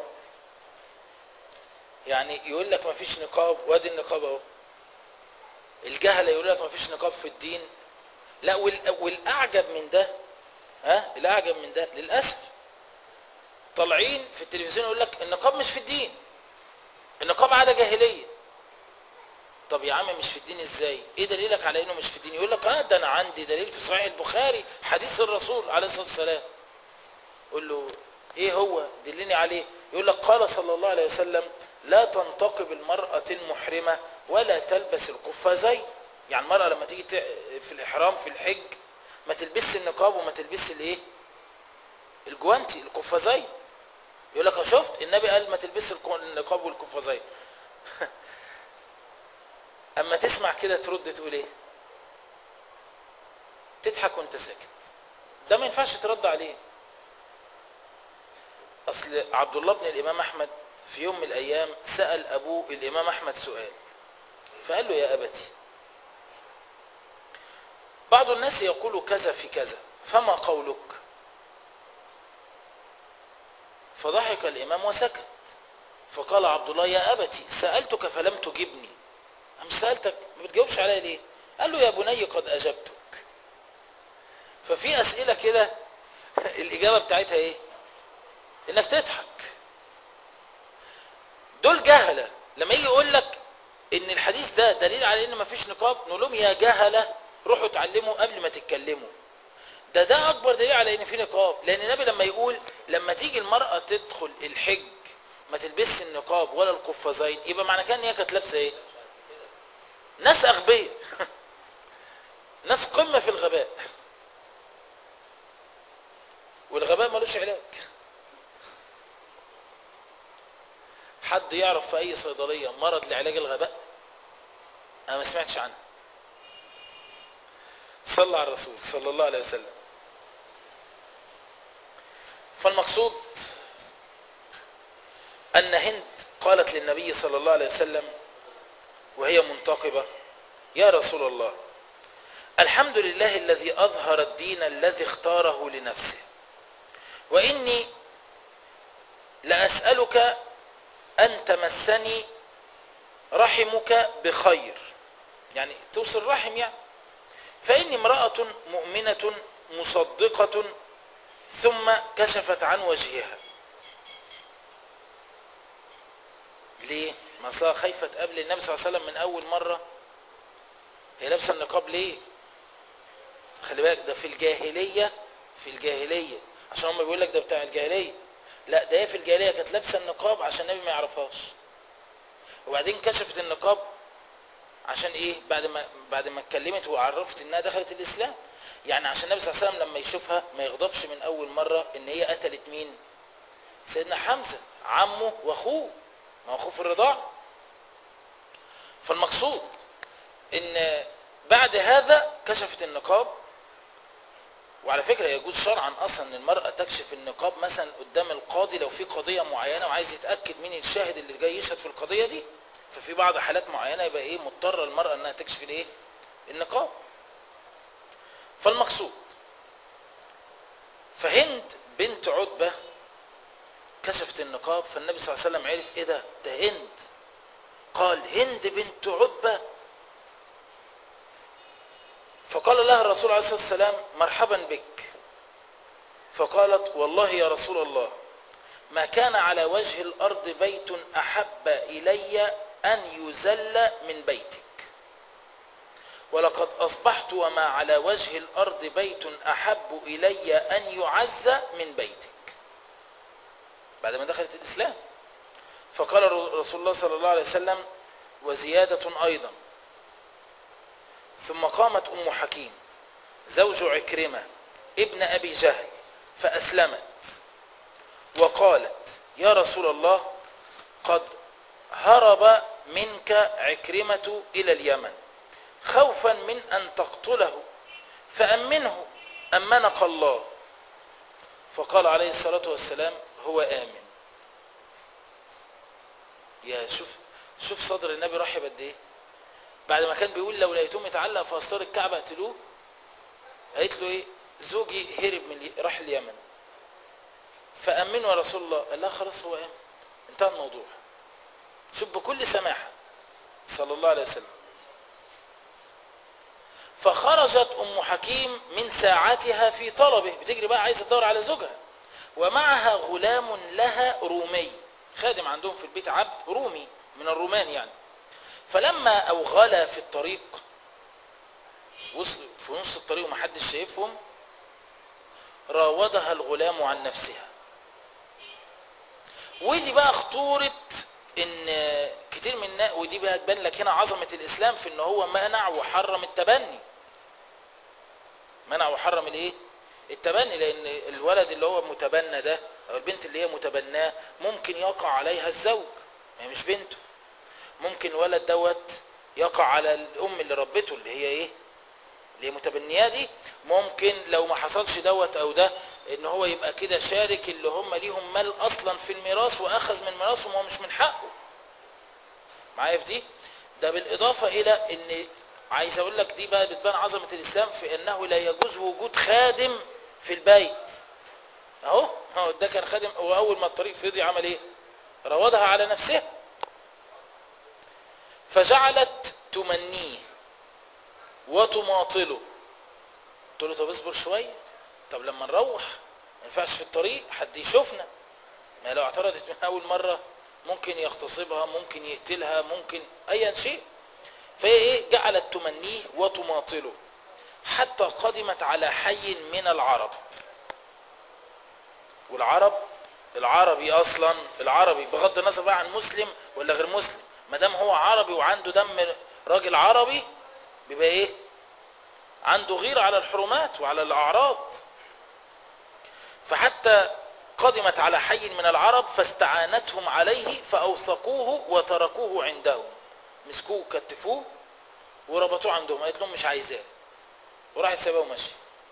يعني يقول لك ما فيش نقاب وادي النقاب اهو الجهل يقول لك ما فيش نقاب في الدين لا والاعجب من ده ها الاعجب من ده للاسف طالعين في التلفزيون يقول لك النقاب مش في الدين النقاب عاده جاهليه طب يا عم مش في الدين ازاي ايه دليلك على انه مش في الدين يقول لك اه ده انا عندي دليل في صحيح البخاري حديث الرسول عليه الصلاه والسلام قول له ايه هو دلني عليه يقول لك قال صلى الله عليه وسلم لا تنتقب المرأة المحرمة ولا تلبس القفازين يعني المرأة لما تيجي في الإحرام في الحج ما تلبس النقاب وما تلبس الايه الجوانتي القفازين يقول لك شفت النبي قال ما تلبس النقاب والقفازين اما تسمع كده ترد تقول ايه تضحك وانت ساكت ده ما ينفعش ترد عليه اصل عبد الله بن الامام احمد في يوم من الايام سأل ابوه الامام احمد سؤال فقال له يا ابتي بعض الناس يقول كذا في كذا فما قولك فضحك الامام وسكت فقال عبد الله يا ابتي سألتك فلم تجبني مش سألتك ما بتجاوبش عليا ليه قال له يا بني قد اجبتك ففي اسئلة كده الاجابة بتاعتها ايه انك تضحك دول جهلة لما يجي يقول لك ان الحديث ده دليل على ان مفيش نقاب نقول لهم يا جهلة روحوا اتعلموا قبل ما تتكلموا ده ده اكبر دليل على ان في نقاب لان النبي لما يقول لما تيجي المرأة تدخل الحج ما تلبسش النقاب ولا القفازين يبقى معنى كان ان هي كانت لابسه ايه ناس اغبياء ناس قمة في الغباء والغباء ملوش علاج حد يعرف في اي صيدلية مرض لعلاج الغباء انا ما سمعتش عنه صلى على الرسول صلى الله عليه وسلم فالمقصود ان هند قالت للنبي صلى الله عليه وسلم وهي منتقبة يا رسول الله الحمد لله الذي أظهر الدين الذي اختاره لنفسه وإني لأسألك أن تمسني رحمك بخير يعني توصل رحم يعني فإني امرأة مؤمنة مصدقة ثم كشفت عن وجهها ليه؟ ما أصلها خايفة تقابل النبي صلى الله عليه وسلم من أول مرة هي لابسة النقاب ليه؟ خلي بالك ده في الجاهلية في الجاهلية عشان هم بيقول لك ده بتاع الجاهلية لا ده هي في الجاهلية كانت لابسة النقاب عشان النبي ما يعرفهاش وبعدين كشفت النقاب عشان ايه بعد ما بعد ما اتكلمت وعرفت انها دخلت الاسلام يعني عشان النبي صلى الله عليه وسلم لما يشوفها ما يغضبش من اول مرة ان هي قتلت مين سيدنا حمزة عمه واخوه ما هو اخوه في الرضاع فالمقصود ان بعد هذا كشفت النقاب وعلى فكرة يجوز شرعا اصلا ان المرأة تكشف النقاب مثلا قدام القاضي لو في قضية معينة وعايز يتأكد مين الشاهد اللي جاي يشهد في القضية دي ففي بعض حالات معينة يبقى ايه مضطرة المرأة انها تكشف الايه النقاب فالمقصود فهند بنت عتبة كشفت النقاب فالنبي صلى الله عليه وسلم عرف ايه ده ده هند قال هند بنت عتبة فقال لها الرسول عليه الصلاة والسلام مرحبا بك فقالت والله يا رسول الله ما كان على وجه الأرض بيت أحب إلي أن يزل من بيتك ولقد أصبحت وما على وجه الأرض بيت أحب إلي أن يعز من بيتك بعد ما دخلت الإسلام فقال رسول الله صلى الله عليه وسلم وزيادة أيضا ثم قامت أم حكيم زوج عكرمة ابن أبي جهل فأسلمت وقالت يا رسول الله قد هرب منك عكرمة إلى اليمن خوفا من أن تقتله فأمنه أمنك الله فقال عليه الصلاة والسلام هو آمن يا شوف شوف صدر النبي رحب قد ايه بعد ما كان بيقول لو لقيتوه متعلق في أسطار الكعبة اقتلوه قالت له ايه زوجي هرب من راح اليمن فأمنوا يا رسول الله قال لها خلاص هو آمن انتهى الموضوع شوف بكل سماحة صلى الله عليه وسلم فخرجت أم حكيم من ساعتها في طلبه بتجري بقى عايزة تدور على زوجها ومعها غلام لها رومي خادم عندهم في البيت عبد رومي من الرومان يعني فلما أوغلا في الطريق وصل في نص الطريق ومحدش شايفهم راودها الغلام عن نفسها ودي بقى خطورة ان كتير من الناس ودي بقى تبان لك هنا عظمة الاسلام في ان هو منع وحرم التبني منع وحرم الايه التبني لان الولد اللي هو متبنى ده او البنت اللي هي متبناه ممكن يقع عليها الزوج هي مش بنته ممكن الولد دوت يقع على الام اللي ربته اللي هي ايه اللي هي متبنياه دي ممكن لو ما حصلش دوت او ده ان هو يبقى كده شارك اللي هم ليهم مال اصلا في الميراث واخذ من ميراثهم وهو مش من حقه معايا في دي ده بالاضافة الى ان عايز اقول لك دي بقى بتبان عظمة الاسلام في انه لا يجوز وجود خادم في البيت اهو اهو ده كان خادم واول ما الطريق فضي عمل ايه راودها على نفسها فجعلت تمنيه وتماطله قلت له طب اصبر شويه طب لما نروح ما ينفعش في الطريق حد يشوفنا ما لو اعترضت من اول مره ممكن يغتصبها ممكن يقتلها ممكن اي شيء فهي ايه جعلت تمنيه وتماطله حتى قدمت على حي من العرب والعرب العربي اصلا العربي بغض النظر بقى عن مسلم ولا غير مسلم ما دام هو عربي وعنده دم راجل عربي بيبقى ايه عنده غيرة على الحرمات وعلى الاعراض فحتى قدمت على حي من العرب فاستعانتهم عليه فاوثقوه وتركوه عندهم مسكوه كتفوه وربطوه عندهم قالت لهم مش عايزاه وراحت ساباه ومشي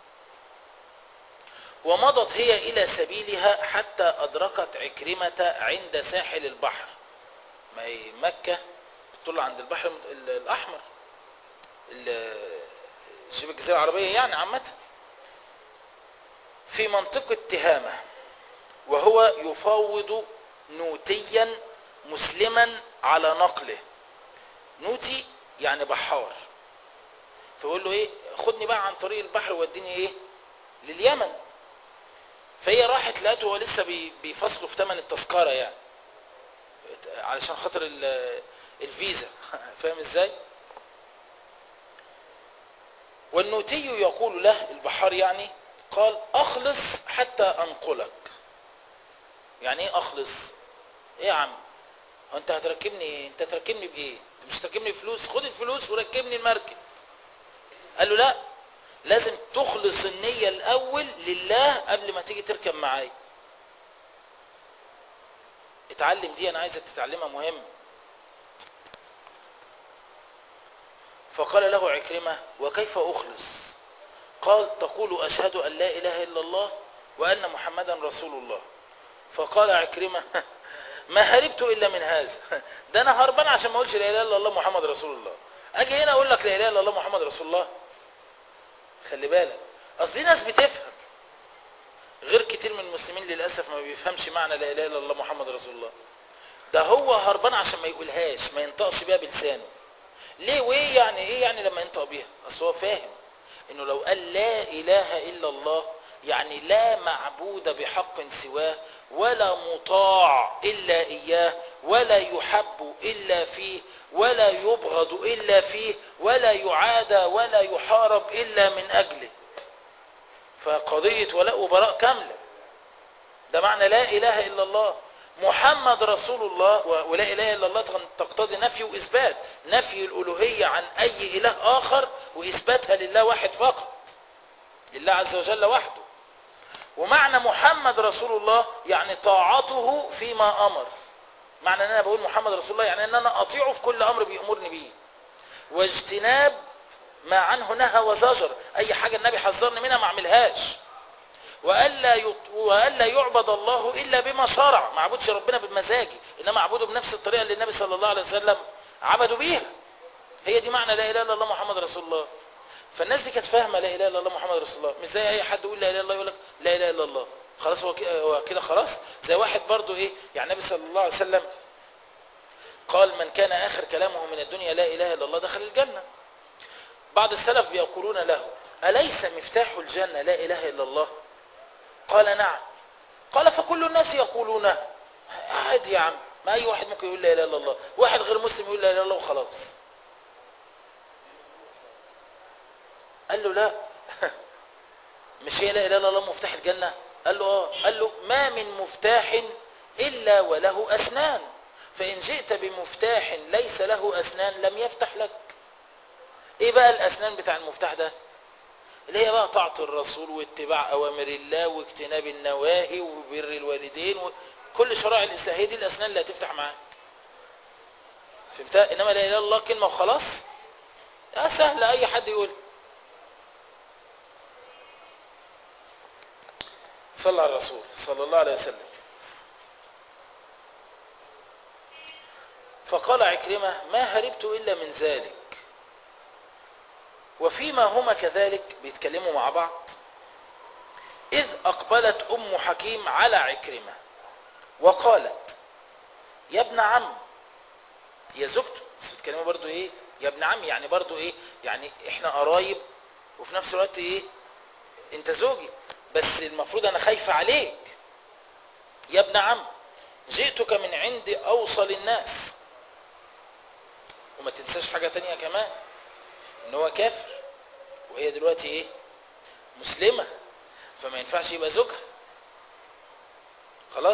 ومضت هي الى سبيلها حتى ادركت عكرمة عند ساحل البحر ما هي مكة بتطل عند البحر الاحمر شبه الجزيرة العربية يعني عامة في منطقة تهامة وهو يفاوض نوتيا مسلما على نقله نوتي يعني بحار فيقول له ايه خدني بقى عن طريق البحر وديني ايه لليمن فهي راحت لقته هو لسه بي- بيفصلوا في ثمن التذكره يعني علشان خاطر ال- الفيزا فاهم ازاي والنوتي يقول له البحار يعني قال اخلص حتى انقلك يعني ايه اخلص ايه يا عم هو انت هتركبني ايه انت هتركبني بايه انت مش هتركبني فلوس خد الفلوس وركبني المركب قال له لا لازم تخلص النية الاول لله قبل ما تيجي تركب معايا اتعلم دي انا عايزك تتعلمها مهم فقال له عكرمة وكيف أخلص قال تقول أشهد أن لا إله إلا الله وأن محمدا رسول الله فقال عكرمة ما هربت إلا من هذا ده أنا هربان عشان ما أقولش لا إله إلا الله محمد رسول الله أجي هنا أقول لك لا إله إلا الله محمد رسول الله خلي بالك أصل دي ناس بتفهم غير كتير من المسلمين للأسف ما بيفهمش معنى لا إله إلا الله محمد رسول الله ده هو هربان عشان ما يقولهاش ما ينطقش بيها بلسانه ليه وايه يعني ايه يعني لما ينطق بيها اصل هو فاهم انه لو قال لا اله الا الله يعني لا معبود بحق سواه ولا مطاع الا اياه ولا يحب الا فيه ولا يبغض الا فيه ولا يعادى ولا يحارب الا من اجله فقضيه ولاء وبراء كامله ده معنى لا اله الا الله محمد رسول الله و- ولا اله الا الله تقتضي نفي واثبات نفي الالوهيه عن اي اله اخر واثباتها لله واحد فقط لله عز وجل وحده ومعنى محمد رسول الله يعني طاعته فيما امر معنى ان انا بقول محمد رسول الله يعني ان انا اطيعه في كل امر بيامرني بيه واجتناب ما عنه نهى وزجر اي حاجه النبي حذرني منها ما اعملهاش والا يط... والا يعبد الله الا بما شرع ما عبدش ربنا بمزاجي انما اعبده بنفس الطريقه اللي النبي صلى الله عليه وسلم عبدوا بيها هي دي معنى لا اله الا الله محمد رسول الله فالناس دي كانت فاهمه لا اله الا الله محمد رسول الله مش زي اي حد يقول لا اله الا الله يقول لك لا اله الا الله خلاص هو كده هو كده خلاص زي واحد برضو ايه يعني النبي صلى الله عليه وسلم قال من كان اخر كلامه من الدنيا لا اله الا الله دخل الجنه بعض السلف بيقولون له اليس مفتاح الجنه لا اله الا الله قال نعم قال فكل الناس يقولونه عادي يا عم ما اي واحد ممكن يقول لا اله الا الله واحد غير مسلم يقول لا اله الا الله وخلاص قال له لا مش هي لا اله الا الله مفتاح الجنه قال له اه قال له ما من مفتاح الا وله اسنان فان جئت بمفتاح ليس له اسنان لم يفتح لك ايه بقى الاسنان بتاع المفتاح ده اللي هي بقى طاعة الرسول واتباع أوامر الله واجتناب النواهي وبر الوالدين وكل شرائع الإسلام هي دي الأسنان اللي هتفتح معاك فهمتها إنما لا إله إلا الله كلمة وخلاص يا سهل أي حد يقول صلى على الرسول صلى الله عليه وسلم فقال عكرمة ما هربت إلا من ذلك وفيما هما كذلك بيتكلموا مع بعض إذ أقبلت أم حكيم على عكرمة وقالت يا ابن عم يا زوجته بس بتكلموا برضو ايه يا ابن عم يعني برضو ايه يعني احنا قرايب وفي نفس الوقت ايه انت زوجي بس المفروض انا خايفة عليك يا ابن عم جئتك من عند اوصل الناس وما تنساش حاجة تانية كمان ان هو كافر وهي دلوقتي ايه مسلمة فما ينفعش يبقى زوجها خلاص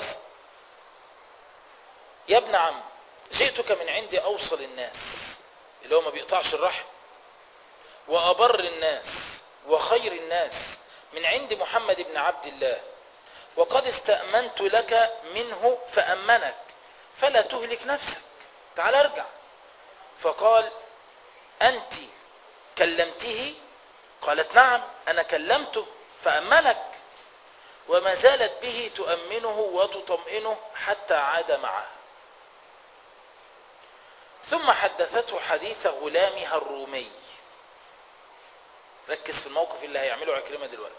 يا ابن عم جئتك من عند اوصل الناس اللي هو ما بيقطعش الرحم وابر الناس وخير الناس من عند محمد بن عبد الله وقد استأمنت لك منه فأمنك فلا تهلك نفسك تعال ارجع فقال أنت كلمته قالت نعم أنا كلمته فأمنك وما زالت به تؤمنه وتطمئنه حتى عاد معها ثم حدثته حديث غلامها الرومي ركز في الموقف اللي هيعمله عكرمة دلوقتي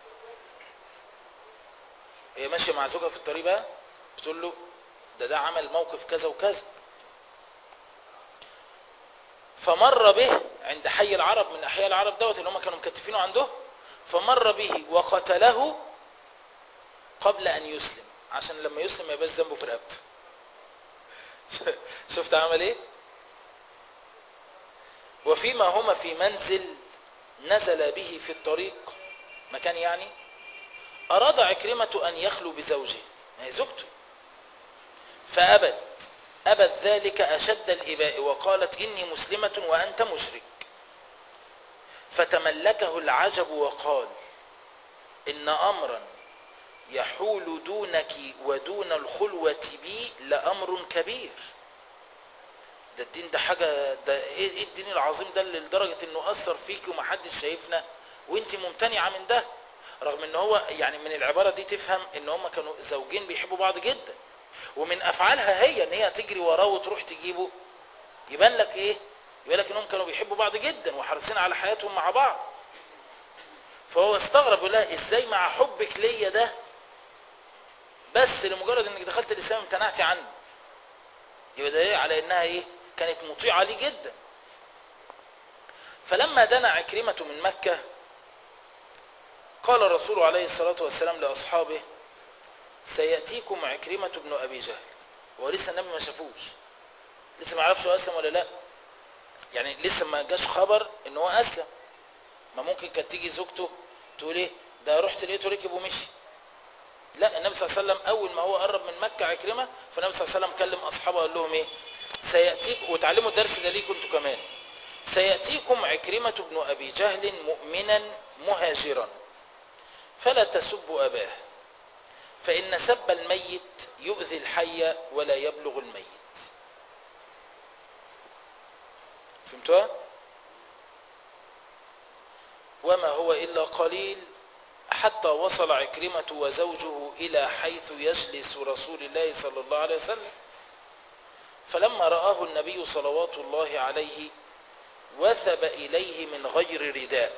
هي ماشية مع زوجها في الطريق بقى بتقول له ده ده عمل موقف كذا وكذا فمر به عند حي العرب من احياء العرب دوت اللي هم كانوا مكتفينه عنده فمر به وقتله قبل ان يسلم عشان لما يسلم ما يبقاش ذنبه في رقبته شفت عمل ايه وفيما هما في منزل نزل به في الطريق مكان يعني أراد عكرمة أن يخلو بزوجه ما هي زوجته فأبت أبت ذلك أشد الإباء وقالت إني مسلمة وأنت مشرك فتملكه العجب وقال إن أمرا يحول دونك ودون الخلوة بي لأمر كبير ده الدين ده حاجة ده ايه إيه الدين العظيم ده اللي لدرجة انه اثر فيك ومحدش شايفنا وانت ممتنعة من ده رغم ان هو يعني من العبارة دي تفهم ان هم كانوا زوجين بيحبوا بعض جدا ومن افعالها هي ان هي تجري وراه وتروح تجيبه يبان لك ايه يبان لك انهم كانوا بيحبوا بعض جدا وحريصين على حياتهم مع بعض فهو استغرب يقول لها ازاي مع حبك ليا ده بس لمجرد انك دخلت الاسلام امتنعتي عنه يبقى ده ايه على انها ايه كانت مطيعة ليه جدا فلما دنا عكرمة من مكة قال الرسول عليه الصلاة والسلام لأصحابه سيأتيكم عكرمة بن أبي جهل هو لسه النبي ما شافوش لسه ما عرفش هو أسلم ولا لا يعني لسه ما جاش خبر ان هو أسلم ما ممكن كانت تيجي زوجته تقول ايه ده رحت لقيته ركب ومشي لا النبي صلى الله عليه وسلم اول ما هو قرب من مكة عكرمة فالنبي صلى الله عليه وسلم كلم اصحابه قال لهم ايه سيأتيكم وتعلموا الدرس ده ليكم انتوا كمان سيأتيكم عكرمة بن ابي جهل مؤمنا مهاجرا فلا تسبوا اباه فان سب الميت يؤذي الحي ولا يبلغ الميت فهمتوا وما هو الا قليل حتى وصل عكرمة وزوجه إلى حيث يجلس رسول الله صلى الله عليه وسلم فلما رآه النبي صلوات الله عليه وثب إليه من غير رداء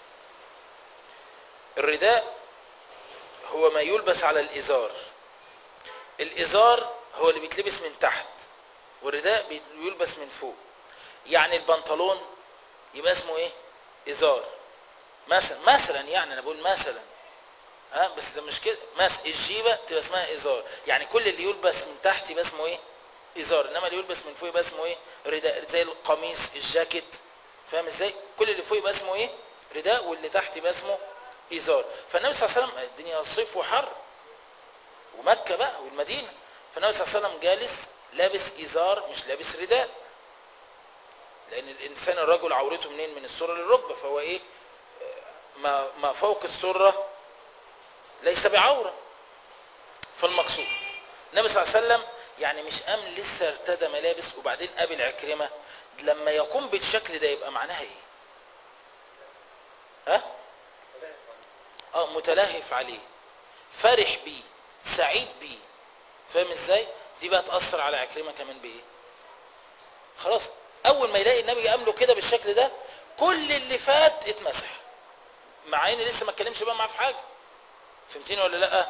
الرداء هو ما يلبس على الإزار الإزار هو اللي بيتلبس من تحت والرداء بيلبس من فوق يعني البنطلون يبقى اسمه ايه إزار مثلا مثلا يعني انا بقول مثلا ها بس ده مش كده مس الجيبه تبقى اسمها ازار يعني كل اللي يلبس من تحت يبقى اسمه ايه ازار انما اللي يلبس من فوق يبقى اسمه ايه رداء زي القميص الجاكيت فاهم ازاي كل اللي فوق يبقى اسمه ايه رداء واللي تحت يبقى اسمه ازار فالنبي صلى الله عليه وسلم الدنيا صيف وحر ومكه بقى والمدينه فالنبي صلى الله عليه وسلم جالس لابس ازار مش لابس رداء لان الانسان الرجل عورته منين من السره للركبه فهو ايه ما, ما فوق السرة ليس بعورة فالمقصود النبي صلى الله عليه وسلم يعني مش قام لسه ارتدى ملابس وبعدين قابل عكرمة لما يقوم بالشكل ده يبقى معناها ايه ها اه متلهف عليه فرح بيه سعيد بيه فاهم ازاي دي بقى تأثر على عكرمة كمان بايه خلاص اول ما يلاقي النبي قام له كده بالشكل ده كل اللي فات اتمسح مع اني لسه ما اتكلمش بقى معاه في حاجه فهمتيني ولا لا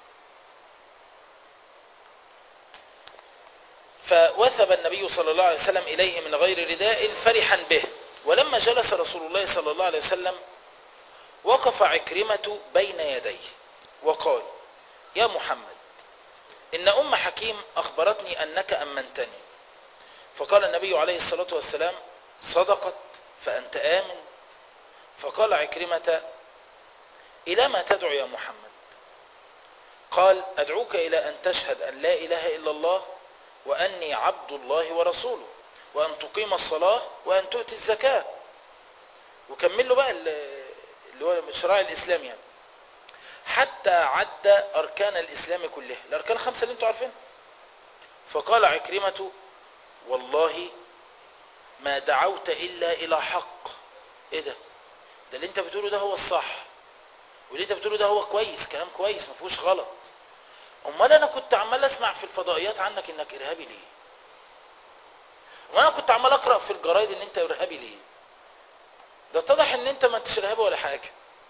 فوثب النبي صلى الله عليه وسلم اليه من غير رداء فرحا به ولما جلس رسول الله صلى الله عليه وسلم وقف عكرمة بين يديه وقال يا محمد إن أم حكيم أخبرتني أنك أمنتني فقال النبي عليه الصلاة والسلام صدقت فأنت آمن فقال عكرمة إلى ما تدعو يا محمد قال أدعوك إلى أن تشهد أن لا إله إلا الله وأني عبد الله ورسوله وأن تقيم الصلاة وأن تؤتي الزكاة وكمل له بقى اللي هو شرائع الإسلام يعني حتى عد أركان الإسلام كلها الأركان الخمسة اللي انتوا عارفين فقال عكرمة والله ما دعوت إلا إلى حق إيه ده ده اللي انت بتقوله ده هو الصح واللي انت بتقوله ده هو كويس كلام كويس ما فيهوش غلط امال انا كنت عمال اسمع في الفضائيات عنك انك ارهابي ليه وانا كنت عمال اقرا في الجرايد ان انت ارهابي ليه ده اتضح ان انت ما انتش ارهابي ولا حاجه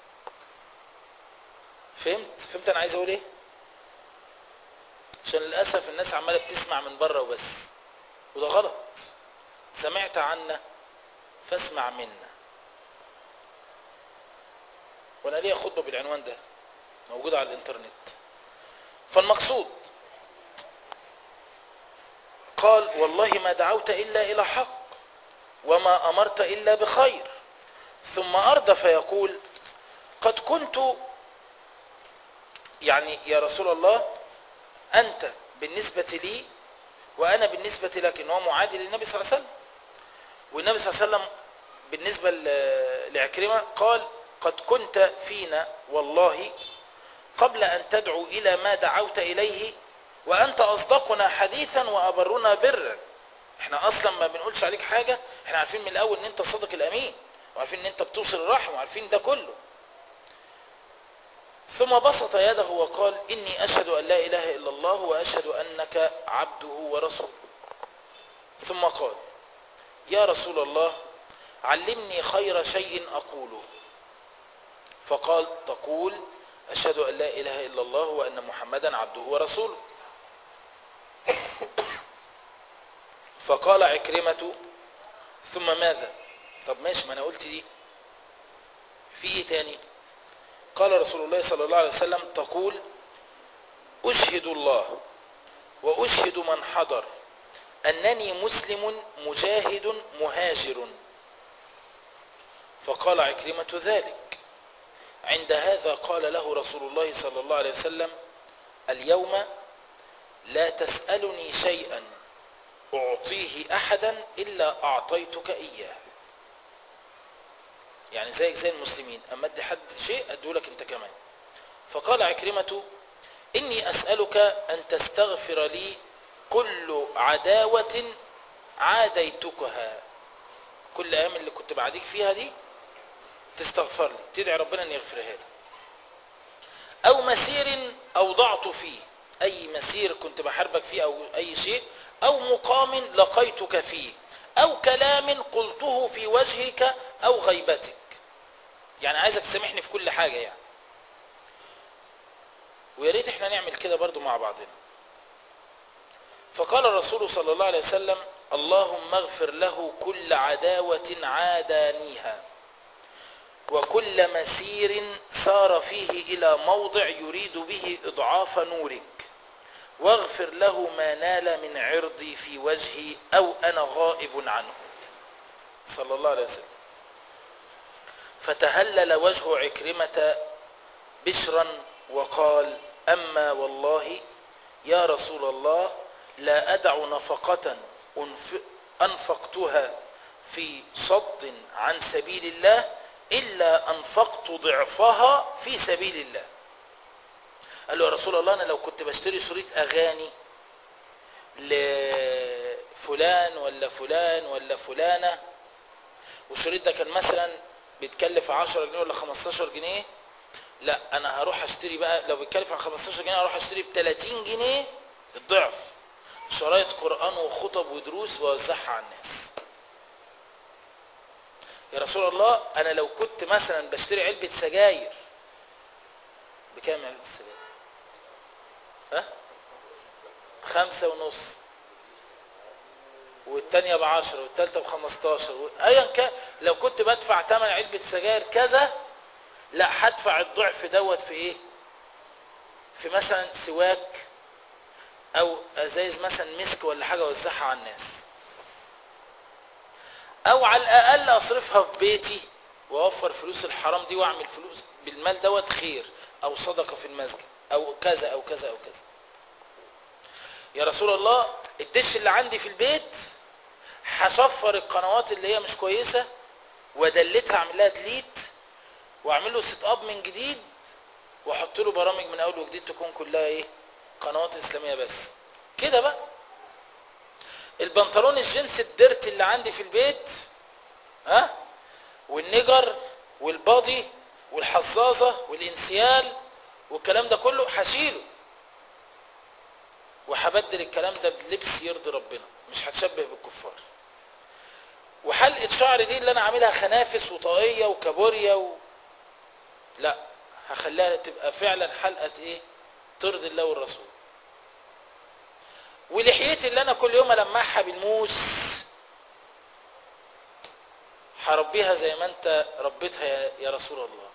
فهمت فهمت انا عايز اقول ايه عشان للاسف الناس عماله بتسمع من بره وبس وده غلط سمعت عنا فاسمع منا وانا ليا خطبة بالعنوان ده موجودة على الانترنت فالمقصود قال والله ما دعوت إلا إلى حق وما أمرت إلا بخير ثم أرضى فيقول قد كنت يعني يا رسول الله أنت بالنسبة لي وأنا بالنسبة لك إن هو معادي للنبي صلى الله عليه وسلم والنبي صلى الله عليه وسلم بالنسبة لعكرمة قال قد كنت فينا والله قبل أن تدعو إلى ما دعوت إليه وأنت أصدقنا حديثا وأبرنا برا احنا أصلا ما بنقولش عليك حاجة احنا عارفين من الأول أن أنت صادق الأمين وعارفين أن أنت بتوصل الرحم وعارفين ده كله ثم بسط يده وقال إني أشهد أن لا إله إلا الله وأشهد أنك عبده ورسوله ثم قال يا رسول الله علمني خير شيء أقوله فقال تقول أشهد أن لا إله إلا الله وأن محمدا عبده ورسوله فقال عكرمة ثم ماذا طب ماشي ما أنا قلت دي في إيه تاني قال رسول الله صلى الله عليه وسلم تقول أشهد الله وأشهد من حضر أنني مسلم مجاهد مهاجر فقال عكرمة ذلك عند هذا قال له رسول الله صلى الله عليه وسلم اليوم لا تسألني شيئا أعطيه أحدا إلا أعطيتك إياه يعني زيك زي المسلمين أما ادي حد شيء أدولك أنت كمان فقال عكرمة إني أسألك أن تستغفر لي كل عداوة عاديتكها كل أيام اللي كنت بعديك فيها دي تستغفر لي تدعي ربنا أن يغفرها لي أو مسير أوضعت فيه أي مسير كنت بحاربك فيه أو أي شيء أو مقام لقيتك فيه أو كلام قلته في وجهك أو غيبتك يعني عايزك تسامحني في كل حاجة يعني ويا ريت احنا نعمل كده برضو مع بعضنا فقال الرسول صلى الله عليه وسلم اللهم اغفر له كل عداوة عادانيها وكل مسير سار فيه إلى موضع يريد به إضعاف نورك واغفر له ما نال من عرضي في وجهي أو أنا غائب عنه صلى الله عليه وسلم فتهلل وجه عكرمة بشرا وقال أما والله يا رسول الله لا أدع نفقة أنفقتها في صد عن سبيل الله إلا أنفقت ضعفها في سبيل الله قال له يا رسول الله أنا لو كنت بشتري شريط أغاني لفلان ولا فلان ولا فلانة والشريط ده كان مثلا بيتكلف 10 جنيه ولا 15 جنيه لا انا هروح اشتري بقى لو بيتكلف عن 15 جنيه هروح اشتري ب 30 جنيه الضعف شرايط قرآن وخطب ودروس واوزعها على الناس يا رسول الله انا لو كنت مثلا بشتري علبة سجاير بكام علبة السجاير ها خمسة ونص والتانية بعشرة والتالتة بخمستاشر ايا كان لو كنت بدفع تمن علبة سجاير كذا لا هدفع الضعف دوت في ايه في مثلا سواك او ازايز مثلا مسك ولا حاجة اوزعها على الناس او على الاقل اصرفها في بيتي واوفر فلوس الحرام دي واعمل فلوس بالمال دوت خير او صدقة في المسجد او كذا او كذا او كذا يا رسول الله الدش اللي عندي في البيت هشفر القنوات اللي هي مش كويسة وادلتها اعمل لها ديليت واعمل له سيت اب من جديد واحط له برامج من اول وجديد تكون كلها ايه قنوات اسلاميه بس كده بقى البنطلون الجنس الدرت اللي عندي في البيت ها والنجر والبادي والحظاظه والانسيال والكلام ده كله هشيله وهبدل الكلام ده بلبس يرضي ربنا مش هتشبه بالكفار وحلقه شعر دي اللي انا عاملها خنافس وطاقيه وكابوريا و... لا هخليها تبقى فعلا حلقة ايه ترضي الله والرسول ولحيتي اللي انا كل يوم المعها بالموس هربيها زي ما انت ربيتها يا- يا رسول الله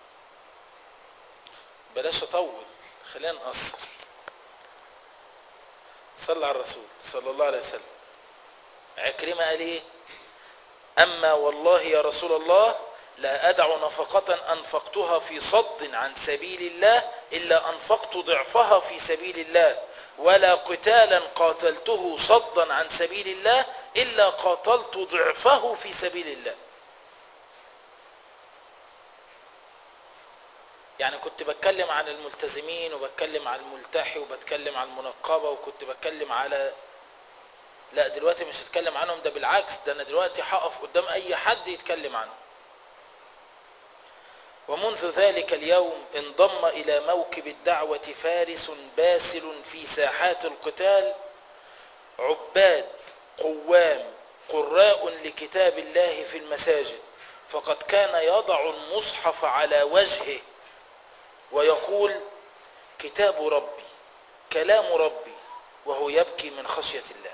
بلاش اطول خلينا نقصر صلى على الرسول صلى الله عليه وسلم عكرمة قال ايه اما والله يا رسول الله لا ادع نفقة انفقتها في صد عن سبيل الله الا انفقت ضعفها في سبيل الله ولا قتالا قاتلته صدا عن سبيل الله الا قاتلت ضعفه في سبيل الله يعني كنت بتكلم عن الملتزمين وبتكلم عن الملتحي وبتكلم عن المنقبة وكنت بتكلم على لا دلوقتي مش هتكلم عنهم ده بالعكس ده انا دلوقتي هقف قدام اي حد يتكلم عنه ومنذ ذلك اليوم انضم الى موكب الدعوة فارس باسل في ساحات القتال عباد قوام قراء لكتاب الله في المساجد فقد كان يضع المصحف على وجهه ويقول كتاب ربي كلام ربي وهو يبكي من خشية الله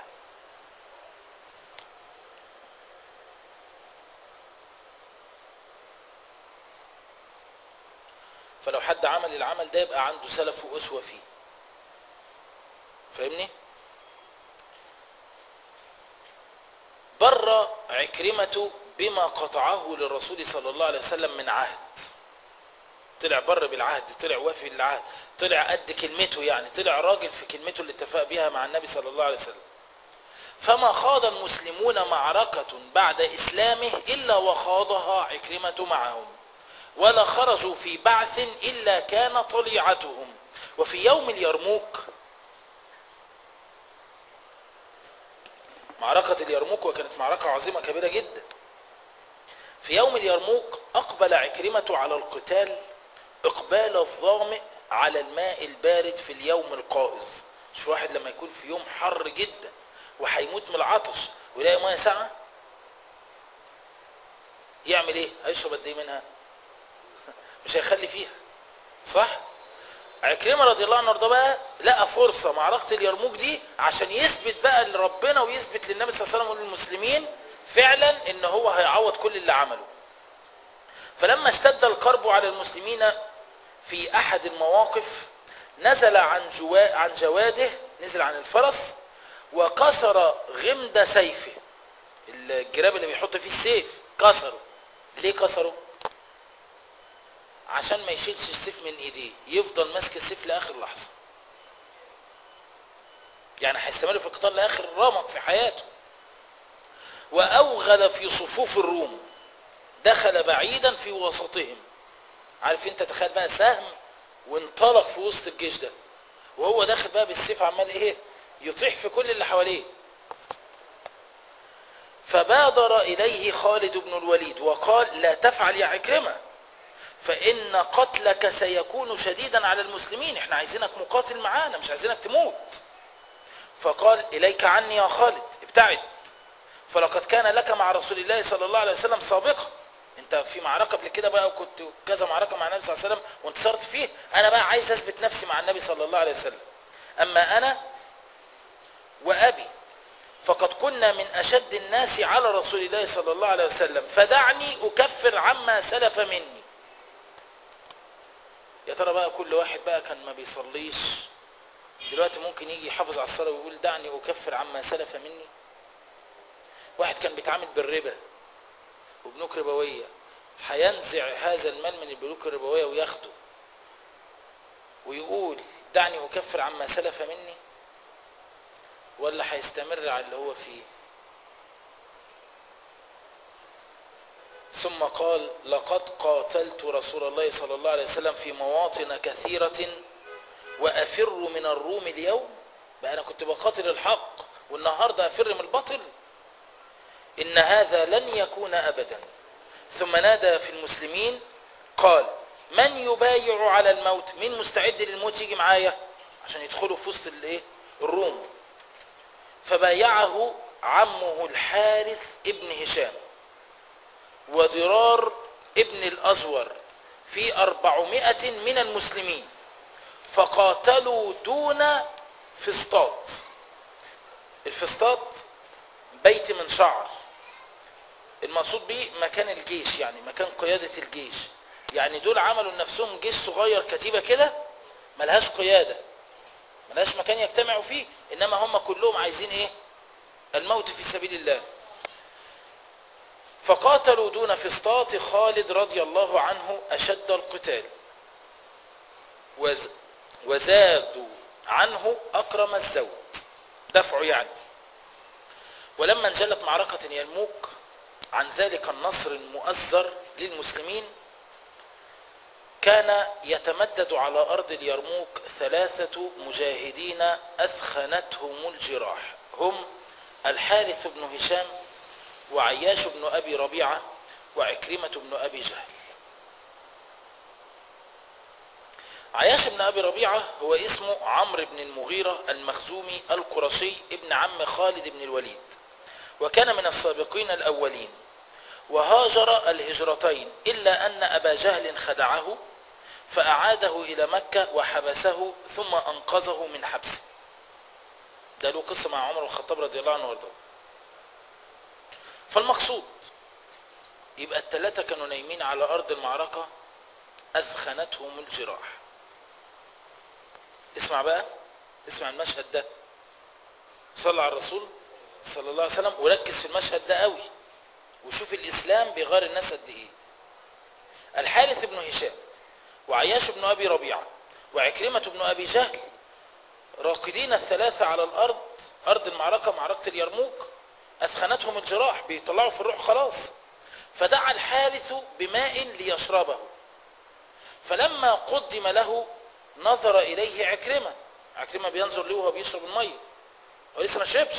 فلو حد عمل العمل ده يبقى عنده سلف وأسوة فيه فاهمني بر عكرمة بما قطعه للرسول صلى الله عليه وسلم من عهد طلع بر بالعهد طلع وافي بالعهد طلع قد كلمته يعني طلع راجل في كلمته اللي اتفق بها مع النبي صلى الله عليه وسلم فما خاض المسلمون معركة بعد إسلامه إلا وخاضها عكرمة معهم ولا خرجوا في بعث إلا كان طليعتهم وفي يوم اليرموك معركة اليرموك وكانت معركة عظيمة كبيرة جدا في يوم اليرموك أقبل عكرمة على القتال إقبال الظامئ على الماء البارد في اليوم القائز شوف واحد لما يكون في يوم حر جدا وهيموت من العطش ويلاقي ميه ساقعه يعمل ايه هيشرب قد ايه منها مش هيخلي فيها صح عكرمه رضي الله عنه وارضاه بقى لقى فرصه معركه اليرموك دي عشان يثبت بقى لربنا ويثبت للنبي صلى الله عليه وسلم وللمسلمين فعلا ان هو هيعوض كل اللي عمله فلما اشتد الكرب على المسلمين في احد المواقف نزل عن جوا عن جواده نزل عن الفرس وكسر غمد سيفه الجراب اللي بيحط فيه السيف كسره ليه كسره عشان ما يشيلش السيف من ايديه يفضل ماسك السيف لاخر لحظه يعني هيستمر في القتال لاخر رمق في حياته واوغل في صفوف الروم دخل بعيدا في وسطهم عارف انت تخيل بقى سهم وانطلق في وسط الجيش ده وهو داخل بقى بالسيف عمال ايه يطيح في كل اللي حواليه فبادر اليه خالد بن الوليد وقال لا تفعل يا عكرمه فان قتلك سيكون شديدا على المسلمين احنا عايزينك مقاتل معانا مش عايزينك تموت فقال اليك عني يا خالد ابتعد فلقد كان لك مع رسول الله صلى الله عليه وسلم سابقا انت في معركه قبل كده بقى وكنت كذا معركه مع النبي صلى الله عليه وسلم وانتصرت فيه انا بقى عايز اثبت نفسي مع النبي صلى الله عليه وسلم اما انا وابي فقد كنا من اشد الناس على رسول الله صلى الله عليه وسلم فدعني اكفر عما سلف مني يا ترى بقى كل واحد بقى كان ما بيصليش دلوقتي ممكن يجي يحافظ على الصلاه ويقول دعني اكفر عما سلف مني واحد كان بيتعامل بالربا وبنوك ربويه هينزع هذا المال من البنوك الربويه وياخده ويقول دعني اكفر عما سلف مني ولا هيستمر على اللي هو فيه ثم قال لقد قاتلت رسول الله صلى الله عليه وسلم في مواطن كثيرة وأفر من الروم اليوم بقى أنا كنت بقاتل الحق والنهاردة أفر من الباطل إن هذا لن يكون أبدا ثم نادى في المسلمين قال من يبايع على الموت من مستعد للموت يجي معايا عشان يدخلوا في وسط الايه الروم فبايعه عمه الحارث ابن هشام وضرار ابن الأزور في أربعمائة من المسلمين فقاتلوا دون فسطاط الفسطاط بيت من شعر المقصود به مكان الجيش يعني مكان قيادة الجيش يعني دول عملوا لنفسهم جيش صغير كتيبة كده ملهاش قيادة ملهاش مكان يجتمعوا فيه انما هم كلهم عايزين ايه الموت في سبيل الله فقاتلوا دون فسطاط خالد رضي الله عنه أشد القتال وز وزادوا عنه أكرم الزود دفعوا يعني ولما انجلت معركة يرموك عن ذلك النصر المؤزر للمسلمين كان يتمدد على أرض اليرموك ثلاثة مجاهدين أثخنتهم الجراح هم الحارث بن هشام وعياش بن أبي ربيعة وعكرمة بن أبي جهل عياش بن أبي ربيعة هو اسمه عمرو بن المغيرة المخزومي القرشي ابن عم خالد بن الوليد وكان من السابقين الأولين وهاجر الهجرتين إلا أن أبا جهل خدعه فأعاده إلى مكة وحبسه ثم أنقذه من حبسه ده له قصة مع عمر الخطاب رضي الله عنه وارضاه فالمقصود يبقى الثلاثة كانوا نايمين على أرض المعركة أثخنتهم الجراح اسمع بقى اسمع المشهد ده صلى على الرسول صلى الله عليه وسلم وركز في المشهد ده قوي وشوف الإسلام بيغير الناس قد إيه الحارث بن هشام وعياش بن أبي ربيعة وعكرمة بن أبي جهل راقدين الثلاثة على الأرض أرض المعركة معركة اليرموك أثخنتهم الجراح بيطلعوا في الروح خلاص فدعا الحارث بماء ليشربه فلما قدم له نظر إليه عكرمة عكرمة بينظر له وهو بيشرب المية هو لسه ما شربش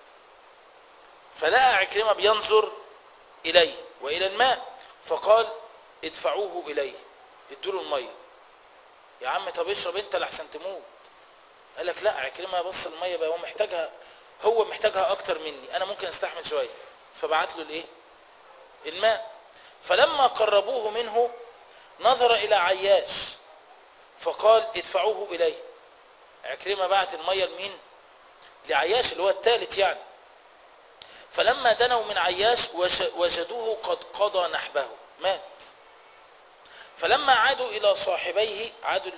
فلقى عكرمة بينظر إليه وإلى الماء فقال ادفعوه إليه ادوا المية يا عم طب اشرب انت لحسن تموت قال لك لا عكرمة بص المية بقى هو محتاجها هو محتاجها اكتر مني انا ممكن استحمل شوية فبعت له الايه الماء فلما قربوه منه نظر الى عياش فقال ادفعوه اليه عكرمة بعت المية لمين لعياش اللي هو الثالث يعني فلما دنوا من عياش وجدوه قد قضى نحبه مات فلما عادوا إلى صاحبيه عادوا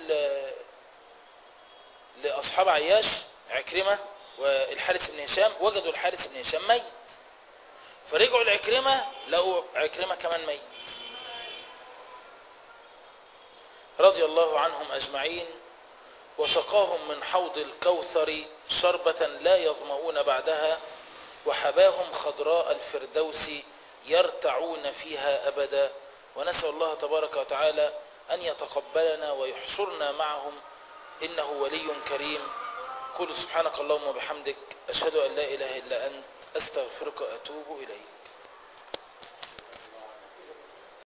لأصحاب عياش عكرمة والحارث بن هشام وجدوا الحارث بن هشام ميت فرجعوا العكرمة لقوا عكرمة كمان ميت رضي الله عنهم أجمعين وسقاهم من حوض الكوثر شربة لا يظمؤون بعدها وحباهم خضراء الفردوس يرتعون فيها أبدا ونسأل الله تبارك وتعالى أن يتقبلنا ويحشرنا معهم إنه ولي كريم قل سبحانك اللهم وبحمدك أشهد أن لا إله إلا أنت أستغفرك وأتوب